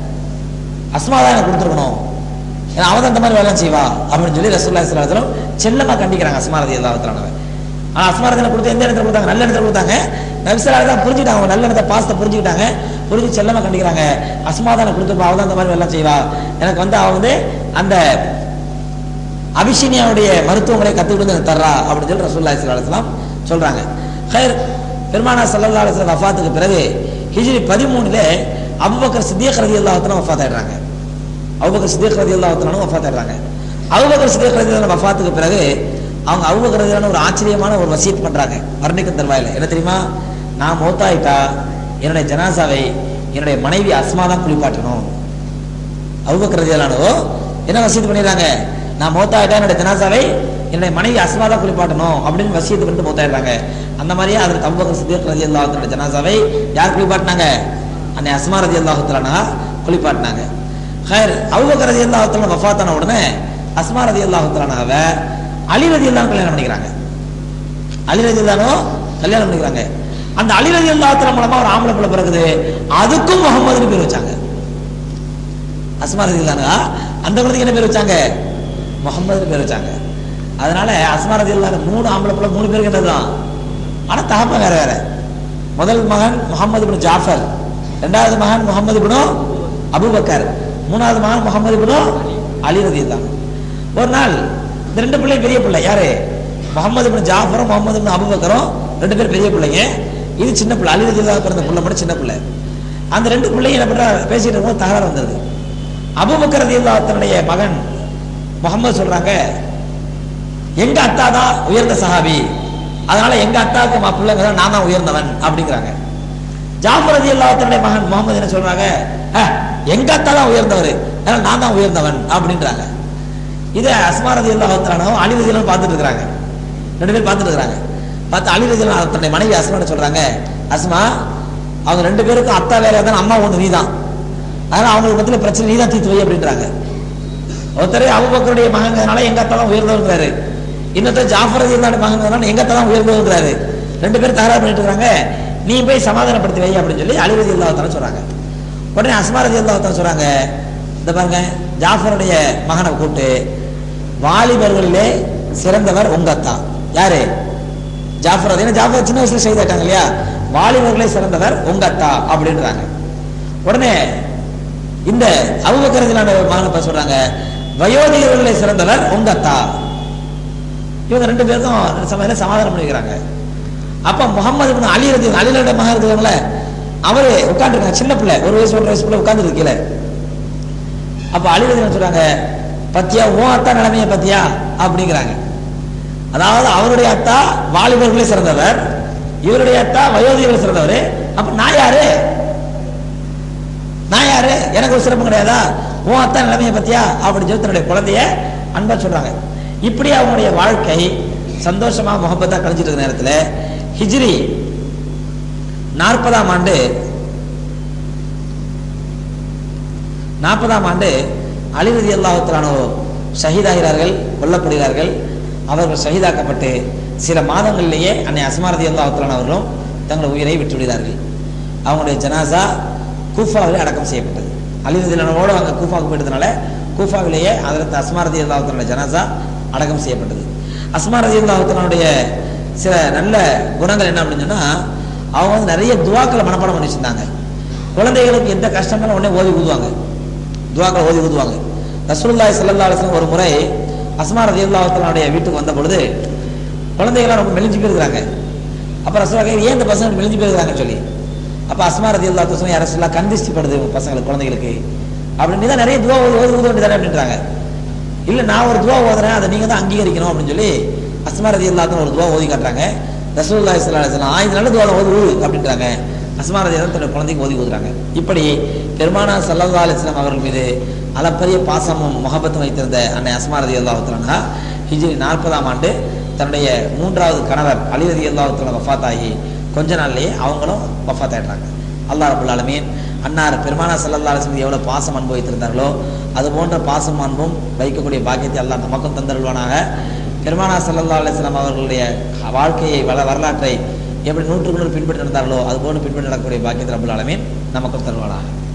அஸ்மா தான் எனக்கு கொடுத்துருக்கணும் ஏன்னா அவன் தான் இந்த மாதிரி வேலை செய்வா அப்படின்னு சொல்லி ரசூல்லா இஸ்லாத்திலும் செல்லமா கண்டிக்கிறாங்க அஸ்மா ரதி அல்லாஹத்தானவன் ஆனா அஸ்மா ரதி கொடுத்து எந்த இடத்துல கொடுத்தாங்க நல்ல இடத்துல கொடுத்தாங்க நபிசலாக தான் புரிஞ்சுட்டாங்க அவங்க நல்லெண்ணத்தை பாசத்தை புரிஞ்சுக்கிட்டாங்க புரிஞ்சு செல்லமா கண்டிக்கிறாங்க அஸ்மாதான கொடுத்துருப்பா அவள் தான் அந்த மாதிரி எல்லாம் செய்வா எனக்கு வந்து அவ வந்து அந்த அபிஷினியாவுடைய மருத்துவ முறையை கற்றுக்கிட்டு வந்து எனக்கு தர்றா அப்படின்னு சொல்லி ரசூல்லா அலிஸ்லாம் சொல்றாங்க ஹைர் பெருமானா சல்லல்லா அலிஸ்லாம் வஃபாத்துக்கு பிறகு ஹிஜ்ரி பதிமூணுல அபுபக்கர் சித்தியக் ரதி அல்லாஹத்தனும் வஃபாத் ஆயிடுறாங்க அபுபக்கர் சித்தியக் ரதி அல்லாஹத்தனும் வஃபாத் ஆயிடுறாங்க அபுபக்கர் சித்தியக் ரதி அல்லாஹ் வஃபாத்துக்கு பிறகு அவங்க அபுபக்கர் ரதியான ஒரு ஆச்சரியமான ஒரு வசியத் பண்றாங்க வர்ணிக்க தருவாயில என்ன தெரியுமா நான் மௌத்தாயிட்டா என்னுடைய ஜனாசாவை என்னுடைய மனைவி அஸ்மா தான் குளிப்பாட்டணும் அபுபக்கர் ரதியலானோ என்ன வசியத்து பண்ணிடுறாங்க நான் மௌத்தாயிட்டா என்னுடைய ஜனாசாவை என்னுடைய மனைவி அஸ்மா தான் குளிப்பாட்டணும் அப்படின்னு வசியத்து பண்ணிட்டு மௌத்தாயிடுறாங்க அந்த மாதிரியே அதில் அபுபக்கர் சித்திக் ரதி அல்லாஹத்தோட ஜனாசாவை யார் குளிப்பாட்டினாங்க அன்னை அஸ்மா ரதி அல்லாஹத்தலானா குளிப்பாட்டினாங்க ஹைர் அபுபக்கர் ரதி அல்லாஹத்தலான வஃபாத்தான உடனே அஸ்மா ரதி அல்லாஹத்தலானாவை அலி ரதி அல்லாஹ் கல்யாணம் பண்ணிக்கிறாங்க அலி ரதி அல்லானோ கல்யாணம் பண்ணிக்கிறாங்க அந்த அலி ரதி அல்லாஹத்தலா மூலமா ஒரு ஆம்பளை பிள்ளை பிறகுது அதுக்கும் முகமதுன்னு பேர் வச்சாங்க அஸ்மா ரதி அல்லானா அந்த குழந்தைக்கு என்ன பேர் வச்சாங்க முகமதுன்னு பேர் வச்சாங்க அதனால அஸ்மா ரதி அல்லான மூணு ஆம்பளை பிள்ளை மூணு பேருக்கு என்னதுதான் ஆனா தகப்பன் வேற வேற முதல் மகன் முகமது பின் ஜாஃபர் இரண்டாவது மகன் முகமது பின் அபுபக்கர் மூணாவது மகன் முகமது பின் அலி ரதி ஒரு நாள் இந்த ரெண்டு பிள்ளை பெரிய பிள்ளை யாரு முகமது பின் ஜாஃபரும் முகமது பின் அபுபக்கரும் ரெண்டு பேரும் பெரிய பிள்ளைங்க இது சின்ன பிள்ளை அலி ரதி பிறந்த பிள்ளை மட்டும் சின்ன பிள்ளை அந்த ரெண்டு பிள்ளையும் என்ன பண்றா பேசிட்டு இருக்கும்போது தகராறு வந்தது அபுபக்கர் ரதி தன்னுடைய மகன் முகமது சொல்றாங்க எங்க அத்தா தான் உயர்ந்த சஹாபி அதனால எங்க அத்தாவுக்கு மாப்பிள்ளைங்க தான் நான் தான் உயர்ந்தவன் அப்படிங்கிறாங்க ஜாஃபர் ரதி அல்லாத்தனுடைய மகன் முகமது என்ன சொல்றாங்க "அஹ், எங்க அத்தா தான் உயர்ந்தவர் அதனால நான் தான் உயர்ந்தவன் அப்படின்றாங்க இதை அஸ்மா ரதி அல்லாஹத்தானும் அலி ரதி பார்த்துட்டு இருக்கிறாங்க ரெண்டு பேரும் பார்த்துட்டு இருக்கிறாங்க பார்த்து அலி ரதி அல்லாஹ் தன்னுடைய மனைவி அஸ்மா சொல்றாங்க அஸ்மா அவங்க ரெண்டு பேருக்கும் அத்தா வேற தான் அம்மா ஒன்று நீ தான் அதனால அவங்களுக்கு மத்தியில் பிரச்சனை நீ தான் தீர்த்து வை அப்படின்றாங்க ஒருத்தர் அபுபக்கருடைய மகங்கிறதுனால எங்க அத்தா தான் உயர்ந்தவங்கிறாரு இன்னொருத்தர் ஜாஃபர் ரதியுல்லாஹ் மகங்கிறதுனால எங்க அத்தா தான் உயர்ந்தவங்கிறாரு ரெண்டு பேரும் தகராறு பண்ணிட்டு இருக்காங்க நீ போய் சமாதானப்படுத்தி வை அப்படின்னு சொல்லி அலி ரதி அல்லாஹ் சொல்றாங்க உடனே அஸ்மா ரதி அல்லாஹ் சொல்றாங்க இந்த பாருங்க ஜாஃபருடைய மகனை கூப்பிட்டு வாலிபர்களிலே சிறந்தவர் உங்க அத்தா யாரு ஜாஃபர் ரதி ஏன்னா ஜாஃபர் சின்ன வயசுல செய்தாட்டாங்க இல்லையா வாலிபர்களே சிறந்தவர் உங்க அத்தா அப்படின்றாங்க உடனே இந்த அபுபக்கரதிலான மகனை பார்த்து சொல்றாங்க வயோதிகர்களை சிறந்தவர் உங்க அத்தா இவங்க ரெண்டு பேருக்கும் சமையல சமாதானம் பண்ணிக்கிறாங்க அப்ப முகமது பின் அலி ரதி அலிலோட மகன் இருக்கிறாங்களே அவரு உட்காந்துருக்காங்க சின்ன பிள்ளை ஒரு வயசு ஒன்றரை வயசு பிள்ளை உட்கார்ந்து கீழே அப்ப அலி ரதி சொல்றாங்க பத்தியா உன் அத்தா நிலைமைய பத்தியா அப்படிங்கிறாங்க அதாவது அவருடைய அத்தா வாலிபர்களே சிறந்தவர் இவருடைய அத்தா வயோதிகர்கள் சிறந்தவர் அப்ப நான் யாரு நான் யாரு எனக்கு ஒரு சிறப்பு கிடையாதா உன் அத்தா நிலைமையை பத்தியா அப்படின்னு சொல்லி தன்னுடைய குழந்தைய அன்பா சொல்றாங்க இப்படி அவங்களுடைய வாழ்க்கை சந்தோஷமா முகப்பத்தா கழிஞ்சிட்டு இருக்க நேரத்துல ஹிஜ்ரி நாற்பதாம் ஆண்டு நாற்பதாம் ஆண்டு அலிரதி அல்லாஹத்திலானோ ஷஹீதாகிறார்கள் கொல்லப்படுகிறார்கள் அவர்கள் ஷஹீதாக்கப்பட்டு சில மாதங்களிலேயே அன்னை அஸ்மாரதி அல்லாஹத்திலான அவர்களும் தங்கள் உயிரை விட்டுவிடுகிறார்கள் அவங்களுடைய ஜனாசா கூஃபாவில் அடக்கம் செய்யப்பட்டது அலிரதிலானோடு அங்கே கூஃபாவுக்கு போயிட்டதுனால கூஃபாவிலேயே அதற்கு அஸ்மாரதி அல்லாஹத்தினுடைய ஜனாசா அடக்கம் செய்யப்பட்டது அஸ்மாரதி அல்லாஹத்தினுடைய சில நல்ல குணங்கள் என்ன அப்படின்னு சொன்னா அவங்க வந்து நிறைய துவாக்களை மனப்பாடம் பண்ணி வச்சிருந்தாங்க குழந்தைகளுக்கு எந்த கஷ்டங்களும் உடனே ஓதி ஊதுவாங்க துவாக்களை ஓதி ஊதுவாங்க ரசூலுல்லாஹி ஸல்லல்லாஹு அலைஹி வஸல்லம் ஒரு முறை அஸ்மா ரலியல்லாஹு தஆலாவுடைய வீட்டுக்கு வந்த பொழுது குழந்தைகள்லாம் ரொம்ப மெலிஞ்சு போயிருக்காங்க அப்ப ரசூலா கேட்க ஏன் இந்த பசங்க மெலிஞ்சு போயிருக்காங்கன்னு சொல்லி அப்ப அஸ்மா ரலியல்லாஹு தஆலா யார் ரசூலா கந்திஷ்டி படுது உங்க பசங்களுக்கு குழந்தைகளுக்கு அப்படின்னு தான் நிறைய துவா ஓதி ஓதி ஊத வேண்டியதானே அப்படின்றாங்க இல்ல நான் ஒரு துவா ஓதுறேன் அதை நீங்க தான் அங்கீகரிக்கணும் அப்படின்னு சொல்லி அஸ்மா ரலியல்லாஹு தஆலா ஒரு துவா ஓதி காட்டுறாங்க ரசூலுல்லாஹி ஸல்லல்லாஹு அலைஹி வஸல்லம் ஆயிரம் நல்ல துவா ஓது ஊது அப்படின்றாங்க அஸ்மா ரலியல்லாஹு தன்னுடைய குழந்தைக்கு ஓதி ஊதுறாங்க இப்படி பெருமானா ஸல்லல்லாஹு அலைஹி வஸல்லம் அவர்கள் மீது அளப்பரிய பாசமும் முகபத்தும் வைத்திருந்த அன்னை அஸ்மா ரதி அல்லாஹுத்தலனா ஹிஜ்ரி நாற்பதாம் ஆண்டு தன்னுடைய மூன்றாவது கணவர் அலி ரதி அல்லாஹுத்தலா வஃபாத் ஆகி கொஞ்ச நாள்லயே அவங்களும் வஃபாத் ஆயிடுறாங்க அல்லாஹ் ரபுல் ஆலமீன் அன்னார் பெருமானா சல்லல்லா அலிஸ்லம் எவ்வளவு பாசம் அன்பு வைத்திருந்தார்களோ அது போன்ற பாசம் அன்பும் வைக்கக்கூடிய பாக்கியத்தை அல்லாஹ் நமக்கும் தந்தருள்வானாக பெருமானா சல்லல்லா அலிஸ்லாம் அவர்களுடைய வாழ்க்கையை வள வரலாற்றை எப்படி நூற்றுக்கு நூறு பின்பற்றி நடந்தார்களோ அது போன்று பின்பற்றி நடக்கக்கூடிய பாக்கியத்தை ரபுல் ஆலமீன் நமக்கும் தருவானாக